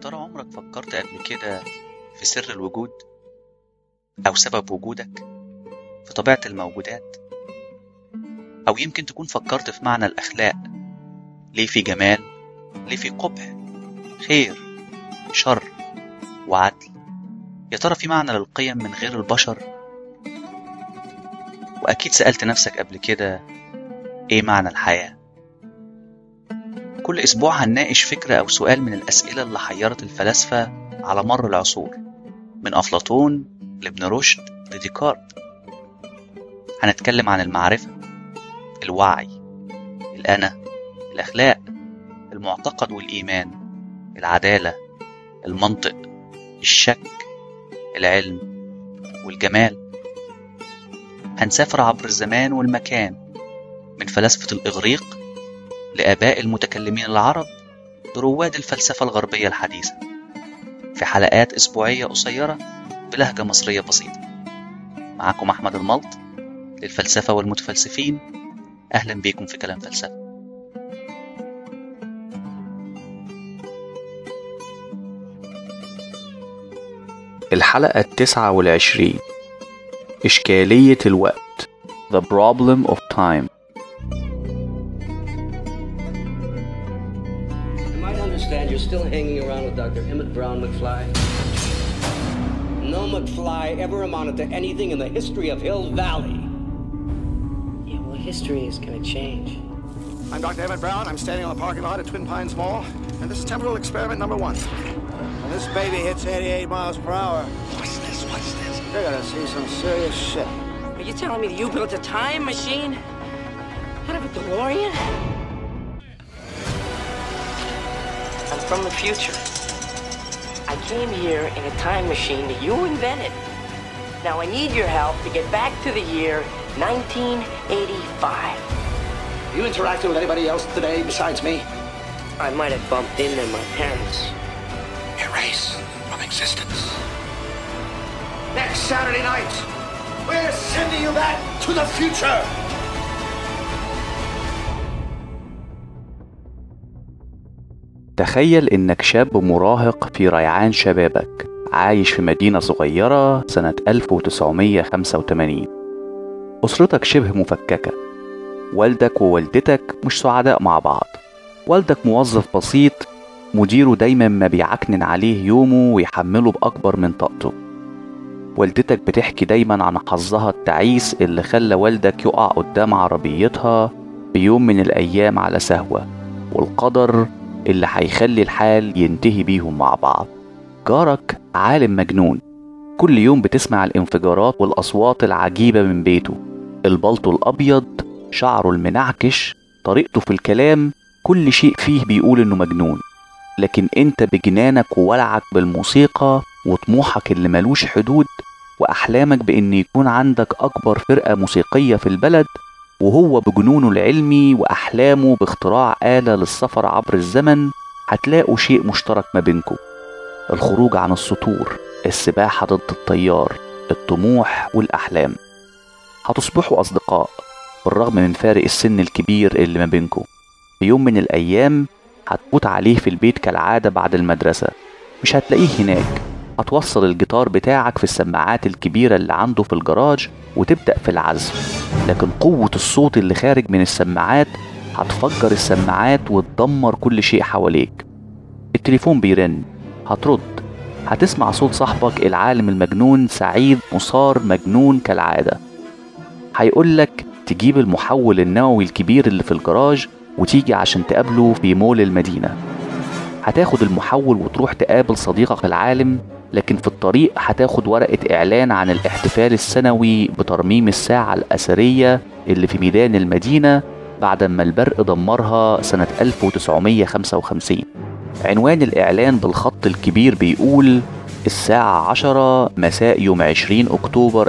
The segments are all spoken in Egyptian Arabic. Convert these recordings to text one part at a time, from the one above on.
ترى عمرك فكرت قبل كده في سر الوجود أو سبب وجودك في طبيعة الموجودات أو يمكن تكون فكرت في معنى الأخلاق ليه في جمال ليه في قبح خير شر وعدل يا ترى في معنى للقيم من غير البشر وأكيد سألت نفسك قبل كده إيه معنى الحياة كل أسبوع هنناقش فكرة أو سؤال من الأسئلة اللي حيرت الفلاسفة على مر العصور من أفلاطون لابن رشد لديكارت هنتكلم عن المعرفة الوعي الأنا الأخلاق المعتقد والإيمان العدالة المنطق الشك العلم والجمال هنسافر عبر الزمان والمكان من فلاسفة الإغريق لآباء المتكلمين العرب لرواد الفلسفة الغربية الحديثة في حلقات أسبوعية قصيرة بلهجة مصرية بسيطة معكم أحمد الملط للفلسفة والمتفلسفين أهلا بيكم في كلام فلسفة الحلقة التسعة والعشرين إشكالية الوقت The Problem of Time Am I to understand you're still hanging around with Dr. Emmett Brown McFly? No McFly ever amounted to anything in the history of Hill Valley. Yeah, well, history is going to change. I'm Dr. Emmett Brown. I'm standing on the parking lot at Twin Pines Mall, and this is temporal experiment number one. When this baby hits 88 miles per hour, what's this? What's this? You're gonna see some serious shit. Are you telling me that you built a time machine out of a DeLorean? I'm from the future. I came here in a time machine that you invented. Now I need your help to get back to the year 1985. You interacted with anybody else today besides me? I might have bumped into my parents. Erase from existence. Next Saturday night, we're sending you back to the future. تخيل إنك شاب مراهق في ريعان شبابك عايش في مدينة صغيرة سنة 1985 أسرتك شبه مفككة والدك ووالدتك مش سعداء مع بعض والدك موظف بسيط مديره دايما ما بيعكنن عليه يومه ويحمله بأكبر من طاقته والدتك بتحكي دايما عن حظها التعيس اللي خلى والدك يقع قدام عربيتها بيوم من الأيام على سهوة والقدر اللي هيخلي الحال ينتهي بيهم مع بعض جارك عالم مجنون كل يوم بتسمع الانفجارات والأصوات العجيبة من بيته البلطو الأبيض شعره المنعكش طريقته في الكلام كل شيء فيه بيقول إنه مجنون لكن انت بجنانك وولعك بالموسيقى وطموحك اللي ملوش حدود وأحلامك بإن يكون عندك أكبر فرقة موسيقية في البلد وهو بجنونه العلمي وأحلامه باختراع آلة للسفر عبر الزمن هتلاقوا شيء مشترك ما بينكم الخروج عن السطور السباحة ضد التيار الطموح والأحلام هتصبحوا أصدقاء بالرغم من فارق السن الكبير اللي ما بينكم في يوم من الأيام هتفوت عليه في البيت كالعادة بعد المدرسة مش هتلاقيه هناك هتوصل الجيتار بتاعك في السماعات الكبيرة اللي عنده في الجراج وتبدأ في العزف لكن قوة الصوت اللي خارج من السماعات هتفجر السماعات وتدمر كل شيء حواليك التليفون بيرن هترد هتسمع صوت صاحبك العالم المجنون سعيد مصار مجنون كالعادة هيقولك تجيب المحول النووي الكبير اللي في الجراج وتيجي عشان تقابله في مول المدينة هتاخد المحول وتروح تقابل صديقك العالم لكن في الطريق هتاخد ورقة إعلان عن الاحتفال السنوي بترميم الساعة الأثرية اللي في ميدان المدينة بعد ما البرق دمرها سنة 1955 عنوان الإعلان بالخط الكبير بيقول الساعة 10 مساء يوم 20 أكتوبر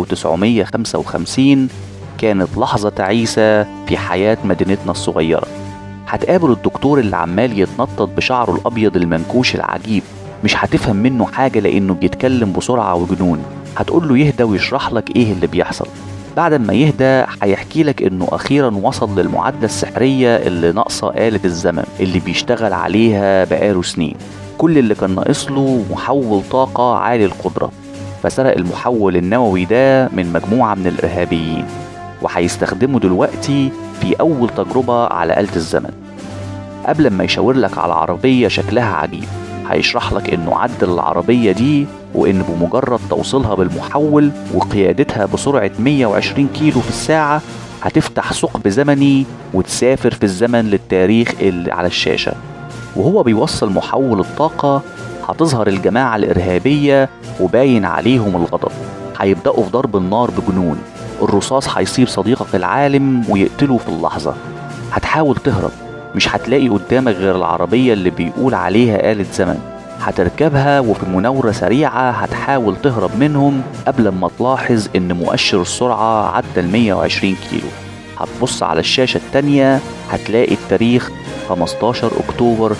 1955 كانت لحظة تعيسة في حياة مدينتنا الصغيرة هتقابل الدكتور اللي عمال يتنطط بشعره الأبيض المنكوش العجيب مش هتفهم منه حاجة لأنه بيتكلم بسرعة وجنون هتقول له يهدى ويشرح لك إيه اللي بيحصل بعد ما يهدى هيحكي لك إنه أخيرا وصل للمعادلة السحرية اللي ناقصة آلة الزمن اللي بيشتغل عليها بقاله سنين كل اللي كان ناقص له محول طاقة عالي القدرة فسرق المحول النووي ده من مجموعة من الإرهابيين وهيستخدمه دلوقتي في أول تجربة على آلة الزمن قبل ما يشاور لك على عربية شكلها عجيب هيشرح لك إنه عدل العربية دي وإن بمجرد توصيلها بالمحول وقيادتها بسرعة 120 كيلو في الساعة هتفتح ثقب زمني وتسافر في الزمن للتاريخ اللي على الشاشة وهو بيوصل محول الطاقة هتظهر الجماعة الإرهابية وباين عليهم الغضب هيبدأوا في ضرب النار بجنون الرصاص هيصيب صديقك العالم ويقتله في اللحظة هتحاول تهرب مش هتلاقي قدامك غير العربية اللي بيقول عليها آلة زمن هتركبها وفي مناورة سريعة هتحاول تهرب منهم قبل ما تلاحظ إن مؤشر السرعة عدى ال 120 كيلو هتبص على الشاشة التانية هتلاقي التاريخ 15 أكتوبر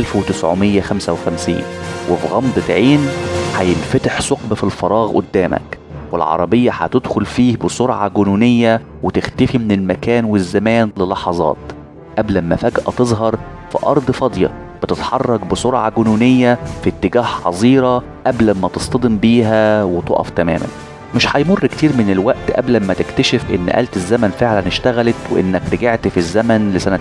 1955 وفي غمضة عين هينفتح ثقب في الفراغ قدامك والعربية هتدخل فيه بسرعة جنونية وتختفي من المكان والزمان للحظات قبل ما فجأة تظهر في أرض فاضية بتتحرك بسرعة جنونية في اتجاه حظيرة قبل ما تصطدم بيها وتقف تماما مش هيمر كتير من الوقت قبل ما تكتشف ان آلة الزمن فعلا اشتغلت وانك رجعت في الزمن لسنة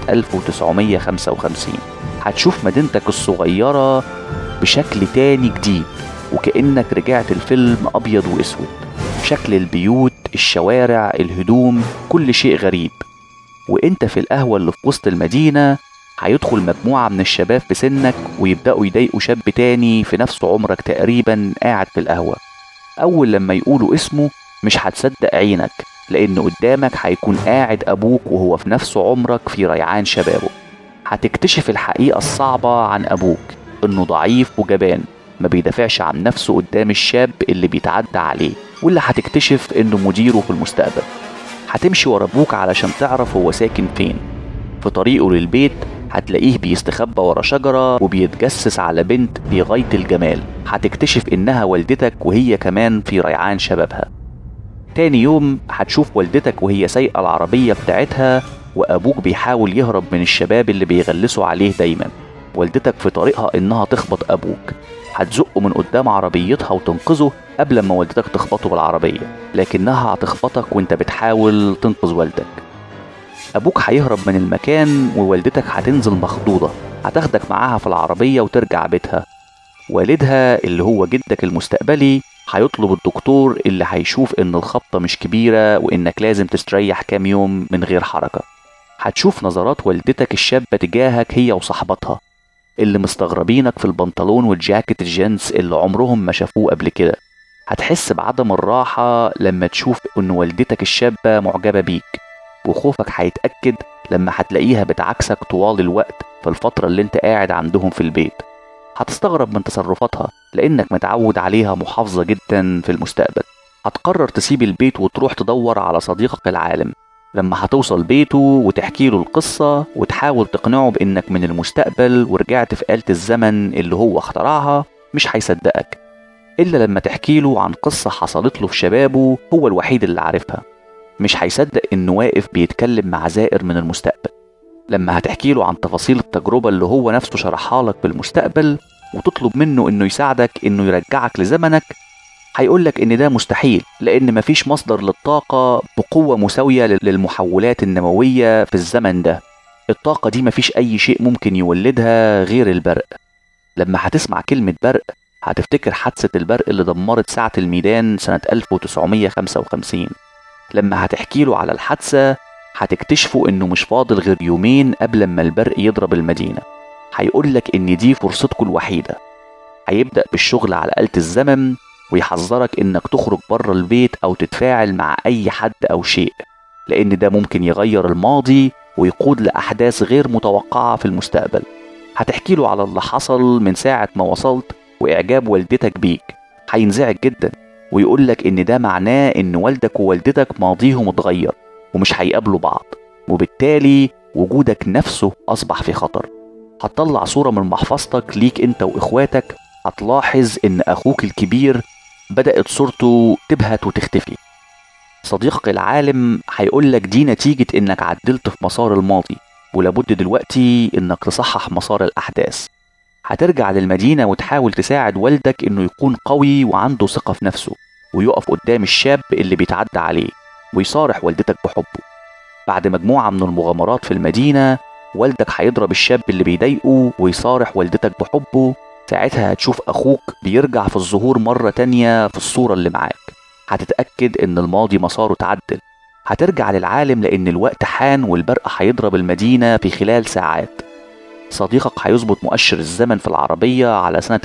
1955 هتشوف مدينتك الصغيرة بشكل تاني جديد وكأنك رجعت الفيلم أبيض وأسود شكل البيوت الشوارع الهدوم كل شيء غريب وانت في القهوة اللي في وسط المدينة هيدخل مجموعة من الشباب في سنك ويبدأوا يضايقوا شاب تاني في نفس عمرك تقريبا قاعد في القهوة أول لما يقولوا اسمه مش هتصدق عينك لأن قدامك هيكون قاعد أبوك وهو في نفس عمرك في ريعان شبابه هتكتشف الحقيقة الصعبة عن أبوك إنه ضعيف وجبان ما بيدافعش عن نفسه قدام الشاب اللي بيتعدى عليه واللي هتكتشف إنه مديره في المستقبل هتمشي ورا أبوك علشان تعرف هو ساكن فين في طريقه للبيت هتلاقيه بيستخبى ورا شجرة وبيتجسس على بنت في غاية الجمال هتكتشف إنها والدتك وهي كمان في ريعان شبابها تاني يوم هتشوف والدتك وهي سايقة العربية بتاعتها وأبوك بيحاول يهرب من الشباب اللي بيغلسوا عليه دايما والدتك في طريقها إنها تخبط أبوك هتزقه من قدام عربيتها وتنقذه قبل ما والدتك تخبطه بالعربية لكنها هتخبطك وانت بتحاول تنقذ والدك أبوك هيهرب من المكان ووالدتك هتنزل مخضوضة هتاخدك معاها في العربية وترجع بيتها والدها اللي هو جدك المستقبلي هيطلب الدكتور اللي هيشوف إن الخبطة مش كبيرة وإنك لازم تستريح كام يوم من غير حركة هتشوف نظرات والدتك الشابة تجاهك هي وصاحبتها اللي مستغربينك في البنطلون والجاكيت الجينز اللي عمرهم ما شافوه قبل كده هتحس بعدم الراحة لما تشوف إن والدتك الشابة معجبة بيك وخوفك هيتأكد لما هتلاقيها بتعكسك طوال الوقت في الفترة اللي انت قاعد عندهم في البيت هتستغرب من تصرفاتها لأنك متعود عليها محافظة جدا في المستقبل هتقرر تسيب البيت وتروح تدور على صديقك العالم لما هتوصل بيته وتحكي له القصة وتحاول تقنعه بإنك من المستقبل ورجعت في آلة الزمن اللي هو اخترعها مش هيصدقك إلا لما تحكي له عن قصة حصلت له في شبابه هو الوحيد اللي عارفها مش هيصدق إنه واقف بيتكلم مع زائر من المستقبل لما هتحكي له عن تفاصيل التجربة اللي هو نفسه شرحها لك بالمستقبل وتطلب منه إنه يساعدك إنه يرجعك لزمنك هيقولك إن ده مستحيل لأن مفيش مصدر للطاقة بقوة مساوية للمحولات النووية في الزمن ده الطاقة دي مفيش أي شيء ممكن يولدها غير البرق لما هتسمع كلمة برق هتفتكر حادثة البرق اللي دمرت ساعة الميدان سنة 1955 لما هتحكي له على الحادثة هتكتشفوا إنه مش فاضل غير يومين قبل ما البرق يضرب المدينة هيقولك إن دي فرصتكم الوحيدة هيبدأ بالشغل على آلة الزمن ويحذرك إنك تخرج بره البيت أو تتفاعل مع أي حد أو شيء لأن ده ممكن يغير الماضي ويقود لأحداث غير متوقعة في المستقبل هتحكي له على اللي حصل من ساعة ما وصلت وإعجاب والدتك بيك هينزعج جدا ويقولك إن ده معناه إن والدك ووالدتك ماضيهم اتغير ومش هيقابلوا بعض وبالتالي وجودك نفسه أصبح في خطر هتطلع صورة من محفظتك ليك أنت وإخواتك هتلاحظ إن أخوك الكبير بدأت صورته تبهت وتختفي صديقك العالم هيقولك دي نتيجة إنك عدلت في مسار الماضي ولابد دلوقتي إنك تصحح مسار الأحداث هترجع للمدينة وتحاول تساعد والدك إنه يكون قوي وعنده ثقة في نفسه ويقف قدام الشاب اللي بيتعدى عليه ويصارح والدتك بحبه بعد مجموعة من المغامرات في المدينة والدك هيضرب الشاب اللي بيضايقه ويصارح والدتك بحبه ساعتها هتشوف أخوك بيرجع في الظهور مرة تانية في الصورة اللي معاك هتتأكد إن الماضي مساره اتعدل هترجع للعالم لأن الوقت حان والبرق هيضرب المدينة في خلال ساعات صديقك هيظبط مؤشر الزمن في العربية على سنة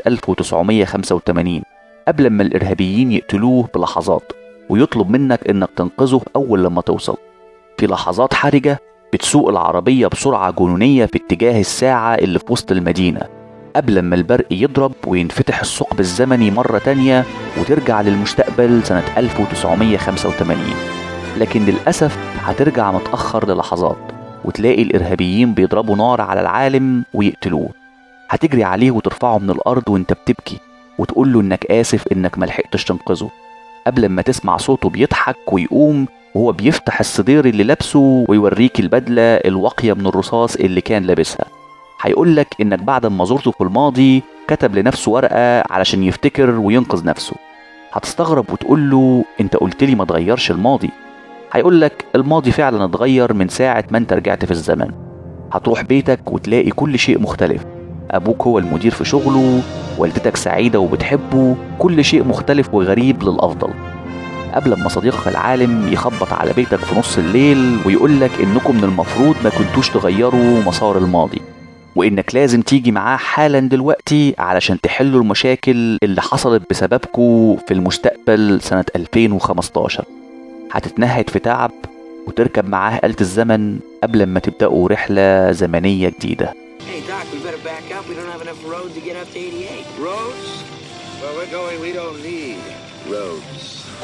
1985 قبل ما الإرهابيين يقتلوه بلحظات ويطلب منك إنك تنقذه أول لما توصل في لحظات حرجة بتسوق العربية بسرعة جنونية في اتجاه الساعة اللي في وسط المدينة قبل ما البرق يضرب وينفتح الثقب الزمني مرة تانية وترجع للمستقبل سنة 1985 لكن للأسف هترجع متأخر للحظات وتلاقي الإرهابيين بيضربوا نار على العالم ويقتلوه هتجري عليه وترفعه من الأرض وانت بتبكي وتقول له إنك آسف إنك ملحقتش تنقذه قبل ما تسمع صوته بيضحك ويقوم وهو بيفتح الصدير اللي لابسه ويوريك البدلة الواقية من الرصاص اللي كان لابسها هيقولك إنك بعد ما زرته في الماضي كتب لنفسه ورقة علشان يفتكر وينقذ نفسه هتستغرب وتقول له انت قلت لي ما تغيرش الماضي هيقولك الماضي فعلا اتغير من ساعة ما انت رجعت في الزمن هتروح بيتك وتلاقي كل شيء مختلف أبوك هو المدير في شغله والدتك سعيدة وبتحبه كل شيء مختلف وغريب للأفضل قبل ما صديقك العالم يخبط على بيتك في نص الليل ويقولك إنكم من المفروض ما كنتوش تغيروا مسار الماضي وإنك لازم تيجي معاه حالا دلوقتي علشان تحلوا المشاكل اللي حصلت بسببكوا في المستقبل سنة 2015 هتتنهد في تعب وتركب معاه آلة الزمن قبل ما تبدأوا رحلة زمنية جديدة Hey, Doc, we better back up. We don't have enough road to get up to 88. Roads? Where we're going, we don't need roads.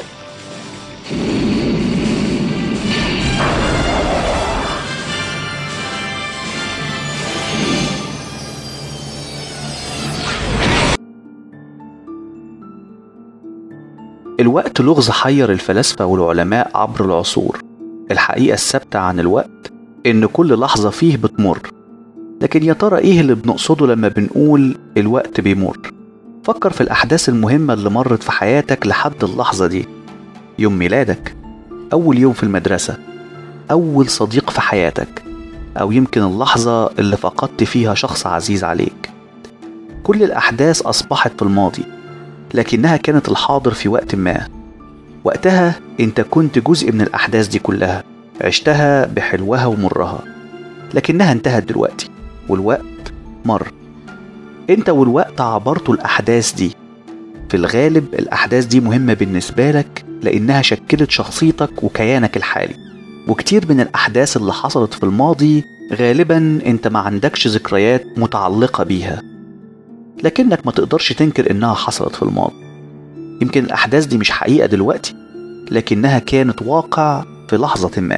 الوقت لغز حير الفلاسفة والعلماء عبر العصور الحقيقة الثابتة عن الوقت إن كل لحظة فيه بتمر لكن يا ترى إيه اللي بنقصده لما بنقول الوقت بيمر فكر في الأحداث المهمة اللي مرت في حياتك لحد اللحظة دي يوم ميلادك أول يوم في المدرسة أول صديق في حياتك أو يمكن اللحظة اللي فقدت فيها شخص عزيز عليك كل الأحداث أصبحت في الماضي لكنها كانت الحاضر في وقت ما وقتها انت كنت جزء من الأحداث دي كلها عشتها بحلوها ومرها لكنها انتهت دلوقتي والوقت مر انت والوقت عبرتوا الأحداث دي في الغالب الأحداث دي مهمة بالنسبة لك لأنها شكلت شخصيتك وكيانك الحالي وكتير من الأحداث اللي حصلت في الماضي غالبا انت ما عندكش ذكريات متعلقة بيها لكنك ما تقدرش تنكر انها حصلت في الماضي يمكن الأحداث دي مش حقيقة دلوقتي لكنها كانت واقع في لحظة ما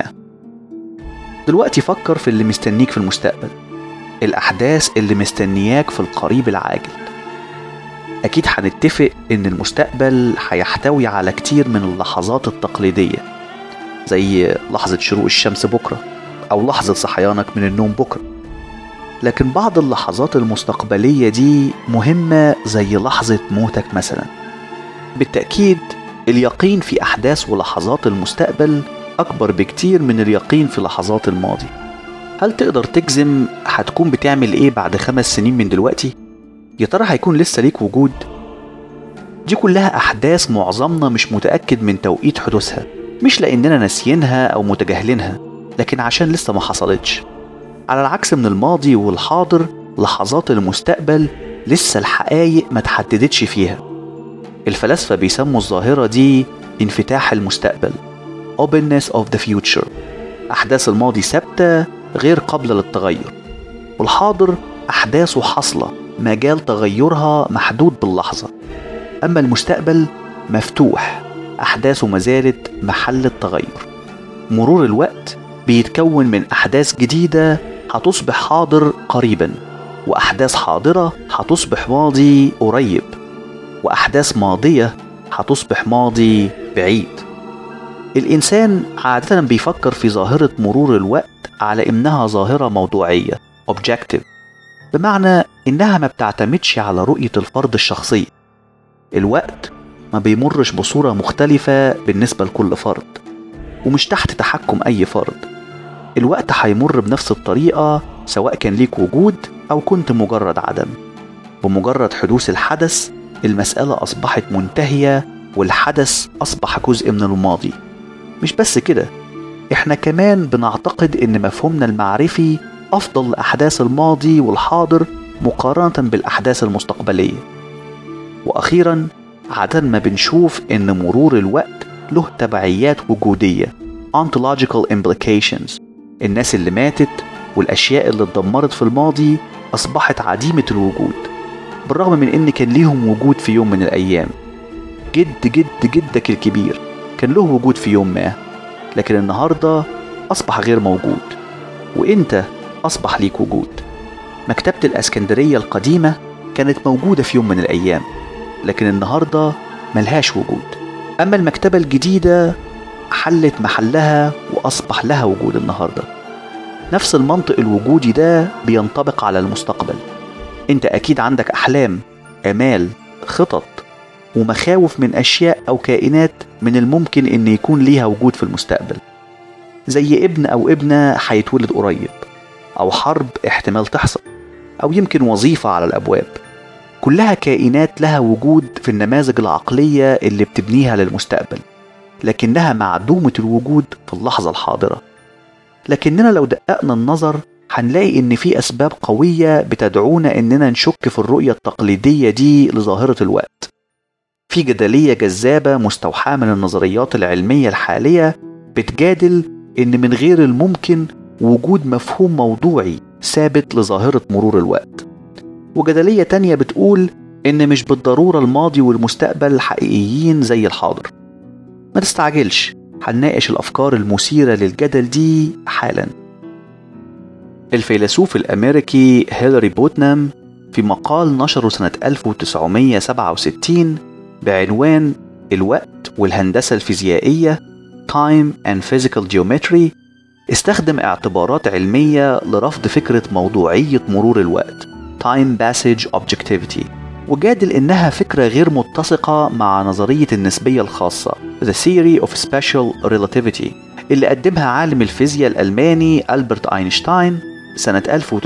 دلوقتي فكر في اللي مستنيك في المستقبل الأحداث اللي مستنياك في القريب العاجل أكيد هنتفق إن المستقبل هيحتوي على كتير من اللحظات التقليدية زي لحظة شروق الشمس بكرة أو لحظة صحيانك من النوم بكرة لكن بعض اللحظات المستقبلية دي مهمة زي لحظة موتك مثلا بالتأكيد اليقين في أحداث ولحظات المستقبل أكبر بكتير من اليقين في لحظات الماضي هل تقدر تجزم هتكون بتعمل إيه بعد خمس سنين من دلوقتي؟ يا ترى هيكون لسه ليك وجود؟ دي كلها أحداث معظمنا مش متأكد من توقيت حدوثها مش لأننا ناسيينها أو متجاهلينها لكن عشان لسه ما حصلتش على العكس من الماضي والحاضر لحظات المستقبل لسه الحقايق ما تحددتش فيها الفلاسفة بيسموا الظاهرة دي انفتاح المستقبل openness of the future أحداث الماضي ثابتة غير قابلة للتغير والحاضر أحداثه حاصلة مجال تغيرها محدود باللحظة أما المستقبل مفتوح أحداثه ما زالت محل التغير مرور الوقت بيتكون من أحداث جديدة هتصبح حاضر قريبا وأحداث حاضرة هتصبح ماضي قريب وأحداث ماضية هتصبح ماضي بعيد الإنسان عادة بيفكر في ظاهرة مرور الوقت على إنها ظاهرة موضوعية objective بمعنى إنها ما بتعتمدش على رؤية الفرد الشخصية الوقت ما بيمرش بصورة مختلفة بالنسبة لكل فرد ومش تحت تحكم أي فرد الوقت هيمر بنفس الطريقة سواء كان ليك وجود أو كنت مجرد عدم بمجرد حدوث الحدث المسألة أصبحت منتهية والحدث أصبح جزء من الماضي مش بس كده احنا كمان بنعتقد ان مفهومنا المعرفي افضل لاحداث الماضي والحاضر مقارنه بالاحداث المستقبليه واخيرا عاده ما بنشوف ان مرور الوقت له تبعيات وجوديه ontological implications الناس اللي ماتت والاشياء اللي اتدمرت في الماضي اصبحت عديمه الوجود بالرغم من ان كان ليهم وجود في يوم من الايام جد جد جدك الكبير كان له وجود في يوم ما لكن النهارده اصبح غير موجود وانت اصبح ليك وجود مكتبه الاسكندريه القديمه كانت موجوده في يوم من الايام لكن النهارده ملهاش وجود اما المكتبه الجديده حلت محلها واصبح لها وجود النهارده نفس المنطق الوجودي ده بينطبق على المستقبل انت اكيد عندك احلام امال خطط ومخاوف من اشياء او كائنات من الممكن ان يكون ليها وجود في المستقبل زي ابن او ابنه هيتولد قريب او حرب احتمال تحصل او يمكن وظيفه على الابواب كلها كائنات لها وجود في النماذج العقليه اللي بتبنيها للمستقبل لكنها معدومه الوجود في اللحظه الحاضره لكننا لو دققنا النظر هنلاقي ان في اسباب قويه بتدعونا اننا نشك في الرؤيه التقليديه دي لظاهره الوقت في جدليه جذابه مستوحاه من النظريات العلميه الحاليه بتجادل ان من غير الممكن وجود مفهوم موضوعي ثابت لظاهره مرور الوقت وجدليه تانية بتقول ان مش بالضروره الماضي والمستقبل حقيقيين زي الحاضر ما تستعجلش هنناقش الافكار المثيره للجدل دي حالا الفيلسوف الامريكي هيلاري بوتنام في مقال نشره سنه 1967 بعنوان الوقت والهندسه الفيزيائيه Time and Physical Geometry استخدم اعتبارات علمية لرفض فكرة موضوعية مرور الوقت Time Passage Objectivity وجادل إنها فكرة غير متسقة مع نظرية النسبية الخاصة The Theory of Special Relativity اللي قدمها عالم الفيزياء الألماني ألبرت أينشتاين سنة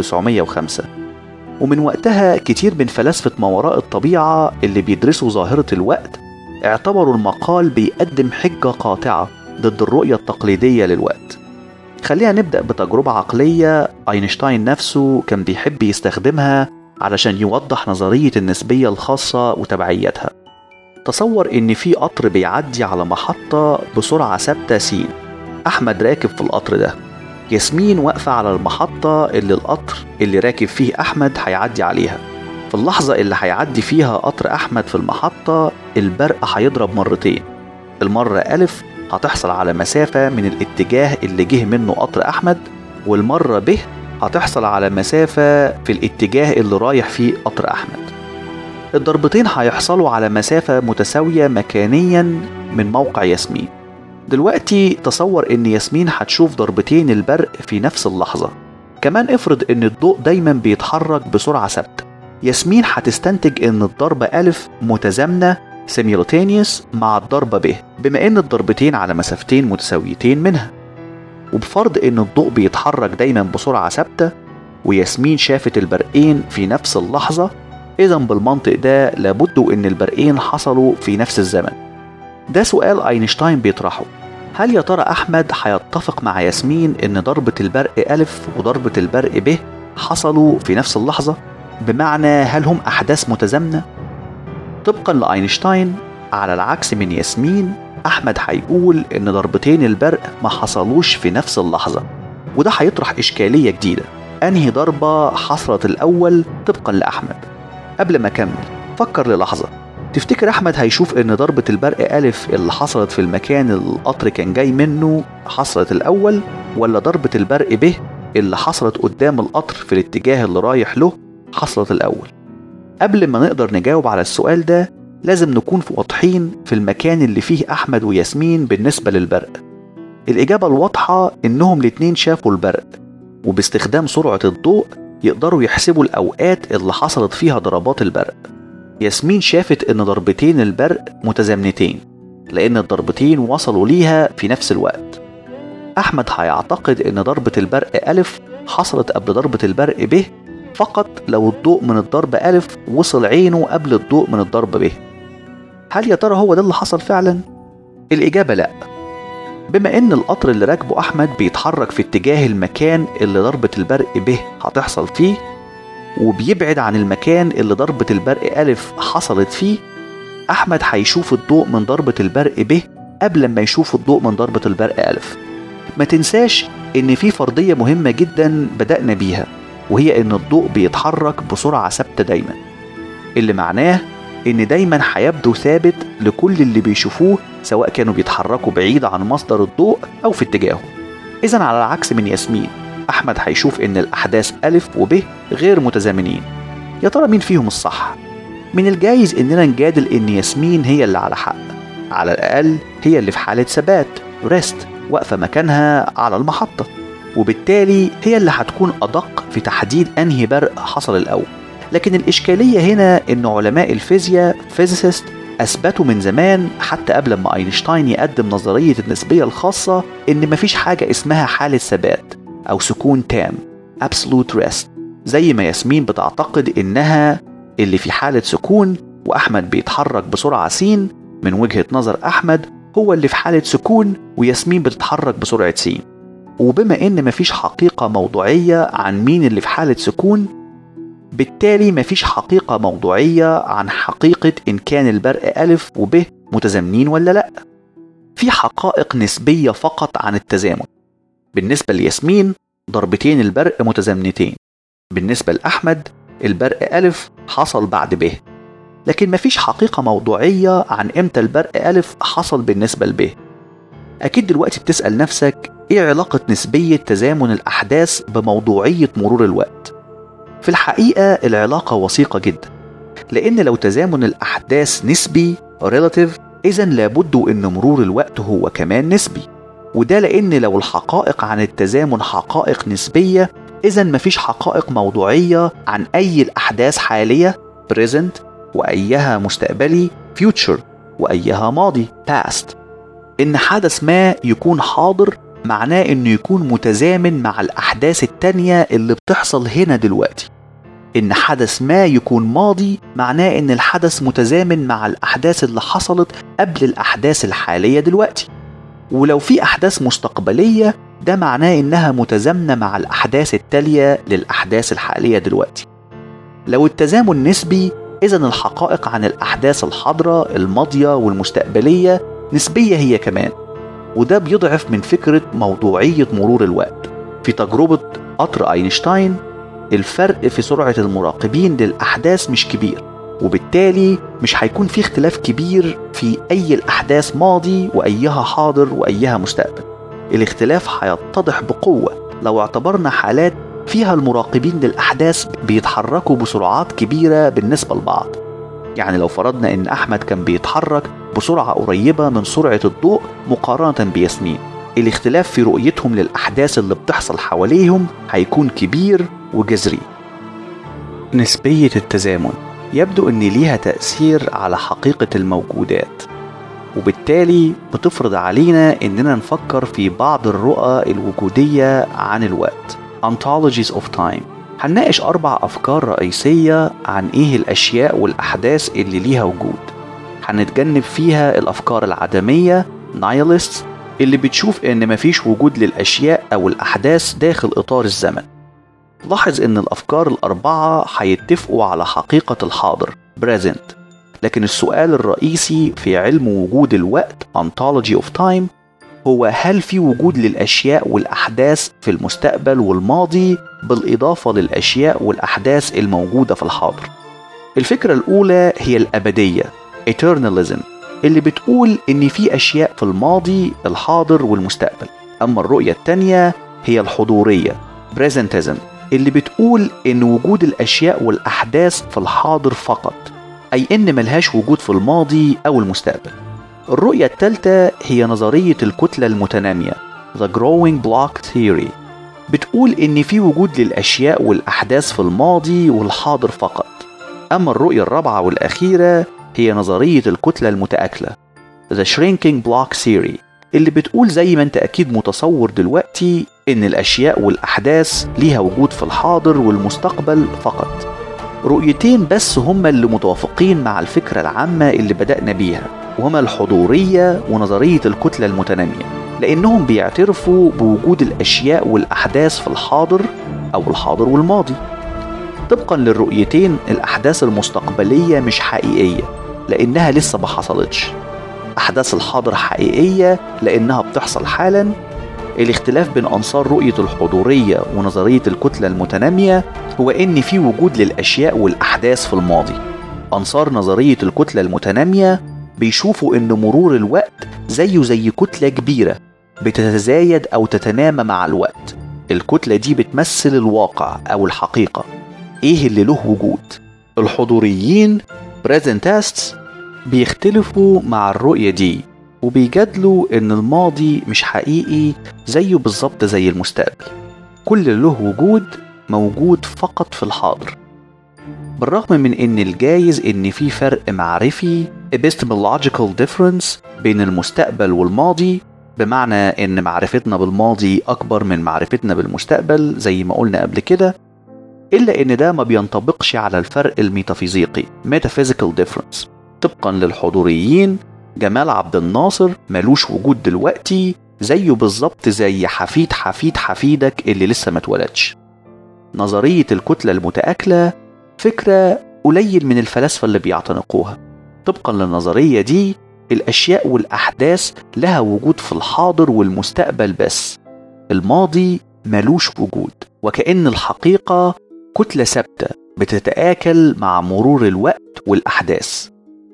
1905 ومن وقتها كتير من فلاسفة ما وراء الطبيعة اللي بيدرسوا ظاهرة الوقت اعتبروا المقال بيقدم حجة قاطعة ضد الرؤية التقليدية للوقت خلينا نبدأ بتجربة عقلية أينشتاين نفسه كان بيحب يستخدمها علشان يوضح نظرية النسبية الخاصة وتبعيتها تصور إن في قطر بيعدي على محطة بسرعة ثابتة س أحمد راكب في القطر ده ياسمين واقفة على المحطة اللي القطر اللي راكب فيه أحمد هيعدي عليها في اللحظة اللي هيعدي فيها قطر أحمد في المحطة البرق هيضرب مرتين المرة ألف هتحصل على مسافة من الاتجاه اللي جه منه قطر أحمد والمرة ب هتحصل على مسافة في الاتجاه اللي رايح فيه قطر أحمد الضربتين هيحصلوا على مسافة متساوية مكانيا من موقع ياسمين دلوقتي تصور ان ياسمين هتشوف ضربتين البرق في نفس اللحظة كمان افرض ان الضوء دايما بيتحرك بسرعة ثابتة ياسمين هتستنتج ان الضربة ألف متزامنة simultaneous مع الضربة ب بما ان الضربتين على مسافتين متساويتين منها وبفرض ان الضوء بيتحرك دايما بسرعة ثابتة وياسمين شافت البرقين في نفس اللحظة إذا بالمنطق ده لابد إن البرقين حصلوا في نفس الزمن ده سؤال أينشتاين بيطرحه هل يا ترى أحمد هيتفق مع ياسمين إن ضربة البرق ألف وضربة البرق ب حصلوا في نفس اللحظة؟ بمعنى هل هم أحداث متزامنة؟ طبقا لأينشتاين على العكس من ياسمين أحمد هيقول إن ضربتين البرق ما حصلوش في نفس اللحظة وده هيطرح إشكالية جديدة أنهي ضربة حصلت الأول طبقا لأحمد قبل ما أكمل فكر للحظة تفتكر أحمد هيشوف إن ضربة البرق ألف اللي حصلت في المكان اللي القطر كان جاي منه حصلت الأول ولا ضربة البرق ب اللي حصلت قدام القطر في الاتجاه اللي رايح له حصلت الأول قبل ما نقدر نجاوب على السؤال ده لازم نكون واضحين في المكان اللي فيه أحمد وياسمين بالنسبة للبرق الإجابة الواضحة إنهم الاتنين شافوا البرق وباستخدام سرعة الضوء يقدروا يحسبوا الأوقات اللي حصلت فيها ضربات البرق ياسمين شافت إن ضربتين البرق متزامنتين لأن الضربتين وصلوا ليها في نفس الوقت أحمد هيعتقد إن ضربة البرق ألف حصلت قبل ضربة البرق ب فقط لو الضوء من الضرب ألف وصل عينه قبل الضوء من الضرب ب هل يا ترى هو ده اللي حصل فعلا؟ الإجابة لأ بما إن القطر اللي راكبه أحمد بيتحرك في اتجاه المكان اللي ضربة البرق ب هتحصل فيه وبيبعد عن المكان اللي ضربة البرق ألف حصلت فيه أحمد هيشوف الضوء من ضربة البرق ب قبل ما يشوف الضوء من ضربة البرق ألف ما تنساش إن في فرضية مهمة جدا بدأنا بيها وهي إن الضوء بيتحرك بسرعة ثابتة دايما اللي معناه إن دايما هيبدو ثابت لكل اللي بيشوفوه سواء كانوا بيتحركوا بعيد عن مصدر الضوء أو في اتجاهه إذا على العكس من ياسمين أحمد هيشوف إن الأحداث ألف وب غير متزامنين يا ترى مين فيهم الصح؟ من الجايز إننا نجادل إن ياسمين هي اللي على حق على الأقل هي اللي في حالة ثبات ريست واقفة مكانها على المحطة وبالتالي هي اللي هتكون أدق في تحديد أنهي برق حصل الأول لكن الإشكالية هنا إن علماء الفيزياء فيزيست أثبتوا من زمان حتى قبل ما أينشتاين يقدم نظرية النسبية الخاصة إن مفيش حاجة اسمها حالة ثبات أو سكون تام absolute rest زي ما ياسمين بتعتقد إنها اللي في حالة سكون وأحمد بيتحرك بسرعة س من وجهة نظر أحمد هو اللي في حالة سكون وياسمين بتتحرك بسرعة س وبما إن مفيش حقيقة موضوعية عن مين اللي في حالة سكون بالتالي مفيش حقيقة موضوعية عن حقيقة إن كان البرق ألف وب متزامنين ولا لأ في حقائق نسبية فقط عن التزامن بالنسبة لياسمين ضربتين البرق متزامنتين بالنسبة لأحمد البرق ألف حصل بعد ب لكن مفيش حقيقة موضوعية عن إمتى البرق ألف حصل بالنسبة لب أكيد دلوقتي بتسأل نفسك إيه علاقة نسبية تزامن الأحداث بموضوعية مرور الوقت في الحقيقة العلاقة وثيقة جدا لأن لو تزامن الأحداث نسبي relative إذا لابد أن مرور الوقت هو كمان نسبي وده لأن لو الحقائق عن التزامن حقائق نسبية إذا مفيش حقائق موضوعية عن أي الأحداث حالية present وأيها مستقبلي future وأيها ماضي past إن حدث ما يكون حاضر معناه إنه يكون متزامن مع الأحداث التانية اللي بتحصل هنا دلوقتي إن حدث ما يكون ماضي معناه إن الحدث متزامن مع الأحداث اللي حصلت قبل الأحداث الحالية دلوقتي ولو في أحداث مستقبلية ده معناه إنها متزامنة مع الأحداث التالية للأحداث الحالية دلوقتي لو التزامن نسبي إذا الحقائق عن الأحداث الحاضرة الماضية والمستقبلية نسبية هي كمان وده بيضعف من فكرة موضوعية مرور الوقت في تجربة قطر أينشتاين الفرق في سرعة المراقبين للأحداث مش كبير وبالتالي مش هيكون في اختلاف كبير في أي الأحداث ماضي وأيها حاضر وأيها مستقبل الاختلاف هيتضح بقوة لو اعتبرنا حالات فيها المراقبين للأحداث بيتحركوا بسرعات كبيرة بالنسبة لبعض يعني لو فرضنا إن أحمد كان بيتحرك بسرعة قريبة من سرعة الضوء مقارنة بياسمين الاختلاف في رؤيتهم للأحداث اللي بتحصل حواليهم هيكون كبير وجذري نسبية التزامن يبدو أن ليها تأثير على حقيقة الموجودات وبالتالي بتفرض علينا إننا نفكر في بعض الرؤى الوجودية عن الوقت Ontologies of Time هنناقش أربع أفكار رئيسية عن إيه الأشياء والأحداث اللي ليها وجود هنتجنب فيها الأفكار العدمية نايلست اللي بتشوف إن مفيش وجود للأشياء أو الأحداث داخل إطار الزمن لاحظ إن الأفكار الأربعة هيتفقوا على حقيقة الحاضر present لكن السؤال الرئيسي في علم وجود الوقت ontology of time هو هل في وجود للأشياء والأحداث في المستقبل والماضي بالإضافة للأشياء والأحداث الموجودة في الحاضر الفكرة الأولى هي الأبدية eternalism اللي بتقول إن في أشياء في الماضي الحاضر والمستقبل أما الرؤية التانية هي الحضورية presentism اللي بتقول إن وجود الأشياء والأحداث في الحاضر فقط أي إن ملهاش وجود في الماضي أو المستقبل الرؤية الثالثة هي نظرية الكتلة المتنامية The Growing Block Theory بتقول إن في وجود للأشياء والأحداث في الماضي والحاضر فقط أما الرؤية الرابعة والأخيرة هي نظرية الكتلة المتآكلة The Shrinking Block Theory اللي بتقول زي ما انت أكيد متصور دلوقتي إن الأشياء والأحداث ليها وجود في الحاضر والمستقبل فقط رؤيتين بس هما اللي متوافقين مع الفكرة العامة اللي بدأنا بيها وهما الحضورية ونظرية الكتلة المتنامية لأنهم بيعترفوا بوجود الأشياء والأحداث في الحاضر أو الحاضر والماضي طبقا للرؤيتين الأحداث المستقبلية مش حقيقية لأنها لسه ما حصلتش أحداث الحاضر حقيقية لأنها بتحصل حالا الاختلاف بين أنصار رؤية الحضورية ونظرية الكتلة المتنامية هو إن في وجود للأشياء والأحداث في الماضي أنصار نظرية الكتلة المتنامية بيشوفوا إن مرور الوقت زيه زي كتلة كبيرة بتتزايد أو تتنامى مع الوقت الكتلة دي بتمثل الواقع أو الحقيقة إيه اللي له وجود الحضوريين بريزنتاستس بيختلفوا مع الرؤية دي وبيجادلوا إن الماضي مش حقيقي زيه بالظبط زي المستقبل كل اللي له وجود موجود فقط في الحاضر بالرغم من إن الجايز إن في فرق معرفي epistemological difference بين المستقبل والماضي بمعنى إن معرفتنا بالماضي أكبر من معرفتنا بالمستقبل زي ما قلنا قبل كده إلا إن ده ما بينطبقش على الفرق الميتافيزيقي metaphysical difference طبقا للحضوريين جمال عبد الناصر ملوش وجود دلوقتي زيه بالظبط زي حفيد حفيد حفيدك اللي لسه ما اتولدش نظرية الكتلة المتآكلة فكرة قليل من الفلاسفة اللي بيعتنقوها طبقا للنظرية دي الأشياء والأحداث لها وجود في الحاضر والمستقبل بس الماضي ملوش وجود وكأن الحقيقة كتلة ثابتة بتتآكل مع مرور الوقت والأحداث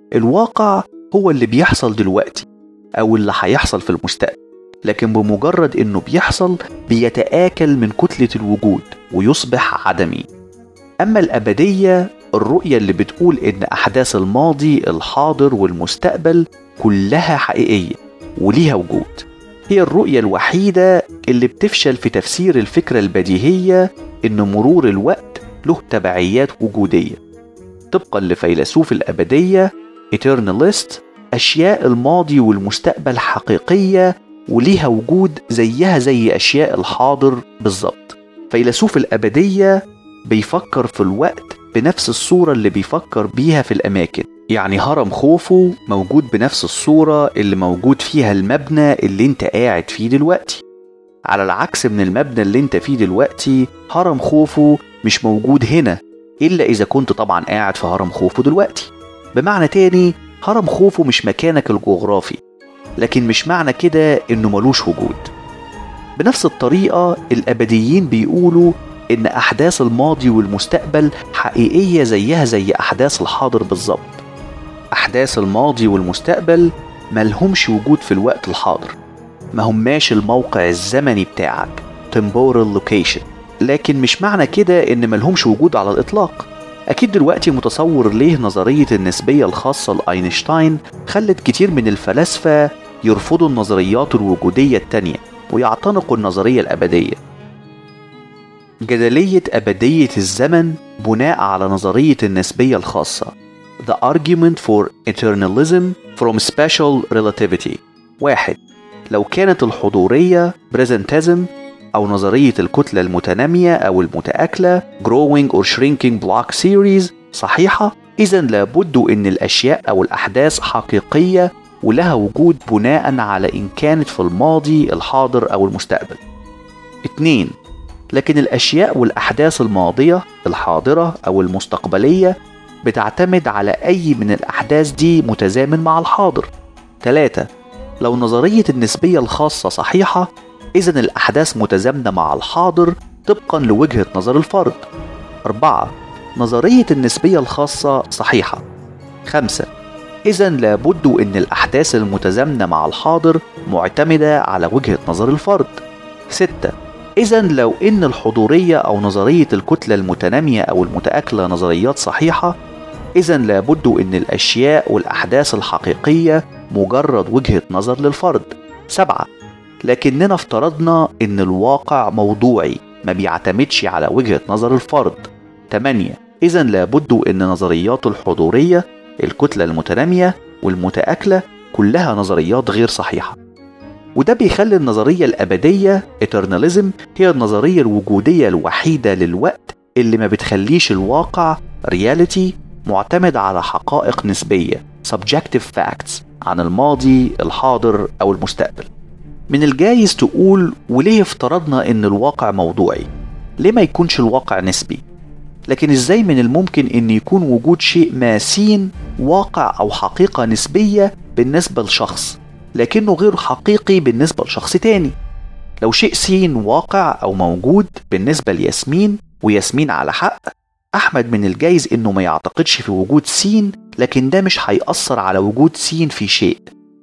الواقع هو اللي بيحصل دلوقتي أو اللي هيحصل في المستقبل لكن بمجرد إنه بيحصل بيتآكل من كتلة الوجود ويصبح عدمي أما الأبدية الرؤية اللي بتقول إن أحداث الماضي الحاضر والمستقبل كلها حقيقية وليها وجود هي الرؤية الوحيدة اللي بتفشل في تفسير الفكرة البديهية إن مرور الوقت له تبعيات وجودية طبقا لفيلسوف الأبدية eternalist أشياء الماضي والمستقبل حقيقية وليها وجود زيها زي أشياء الحاضر بالظبط فيلسوف الأبدية بيفكر في الوقت بنفس الصورة اللي بيفكر بيها في الأماكن يعني هرم خوفو موجود بنفس الصورة اللي موجود فيها المبنى اللي انت قاعد فيه دلوقتي على العكس من المبنى اللي انت فيه دلوقتي هرم خوفو مش موجود هنا إلا إذا كنت طبعا قاعد في هرم خوفو دلوقتي بمعنى تاني هرم خوفو مش مكانك الجغرافي لكن مش معنى كده إنه ملوش وجود بنفس الطريقة الأبديين بيقولوا إن أحداث الماضي والمستقبل حقيقية زيها زي أحداث الحاضر بالظبط أحداث الماضي والمستقبل ملهمش وجود في الوقت الحاضر ما هماش الموقع الزمني بتاعك temporal location لكن مش معنى كده إن ملهمش وجود على الإطلاق أكيد دلوقتي متصور ليه نظرية النسبية الخاصة لأينشتاين خلت كتير من الفلاسفة يرفضوا النظريات الوجودية التانية ويعتنقوا النظرية الأبدية جدلية أبدية الزمن بناء على نظرية النسبية الخاصة The argument for eternalism from special relativity واحد لو كانت الحضورية presentism أو نظرية الكتلة المتنامية أو المتآكلة growing or shrinking block series صحيحة إذا لابد أن الأشياء أو الأحداث حقيقية ولها وجود بناء على إن كانت في الماضي الحاضر أو المستقبل 2 لكن الأشياء والأحداث الماضية الحاضرة أو المستقبلية بتعتمد على أي من الأحداث دي متزامن مع الحاضر 3 لو نظرية النسبية الخاصة صحيحة إذا الأحداث متزامنة مع الحاضر طبقا لوجهة نظر الفرد 4 نظرية النسبية الخاصة صحيحة 5 إذا لابد أن الأحداث المتزامنة مع الحاضر معتمدة على وجهة نظر الفرد 6 إذا لو إن الحضورية أو نظرية الكتلة المتنامية أو المتآكلة نظريات صحيحة إذا لابد أن الأشياء والأحداث الحقيقية مجرد وجهة نظر للفرد سبعة لكننا افترضنا أن الواقع موضوعي ما بيعتمدش على وجهة نظر الفرد 8 إذا لابد أن نظريات الحضورية الكتلة المتنامية والمتآكلة كلها نظريات غير صحيحة وده بيخلي النظرية الأبدية eternalism هي النظرية الوجودية الوحيدة للوقت اللي ما بتخليش الواقع reality معتمد على حقائق نسبية subjective facts عن الماضي الحاضر أو المستقبل من الجايز تقول وليه افترضنا ان الواقع موضوعي ليه ما يكونش الواقع نسبي لكن ازاي من الممكن ان يكون وجود شيء ماسين واقع او حقيقة نسبية بالنسبة لشخص لكنه غير حقيقي بالنسبة لشخص تاني لو شيء سين واقع او موجود بالنسبة لياسمين وياسمين على حق احمد من الجايز انه ما يعتقدش في وجود سين لكن ده مش هيأثر على وجود سين في شيء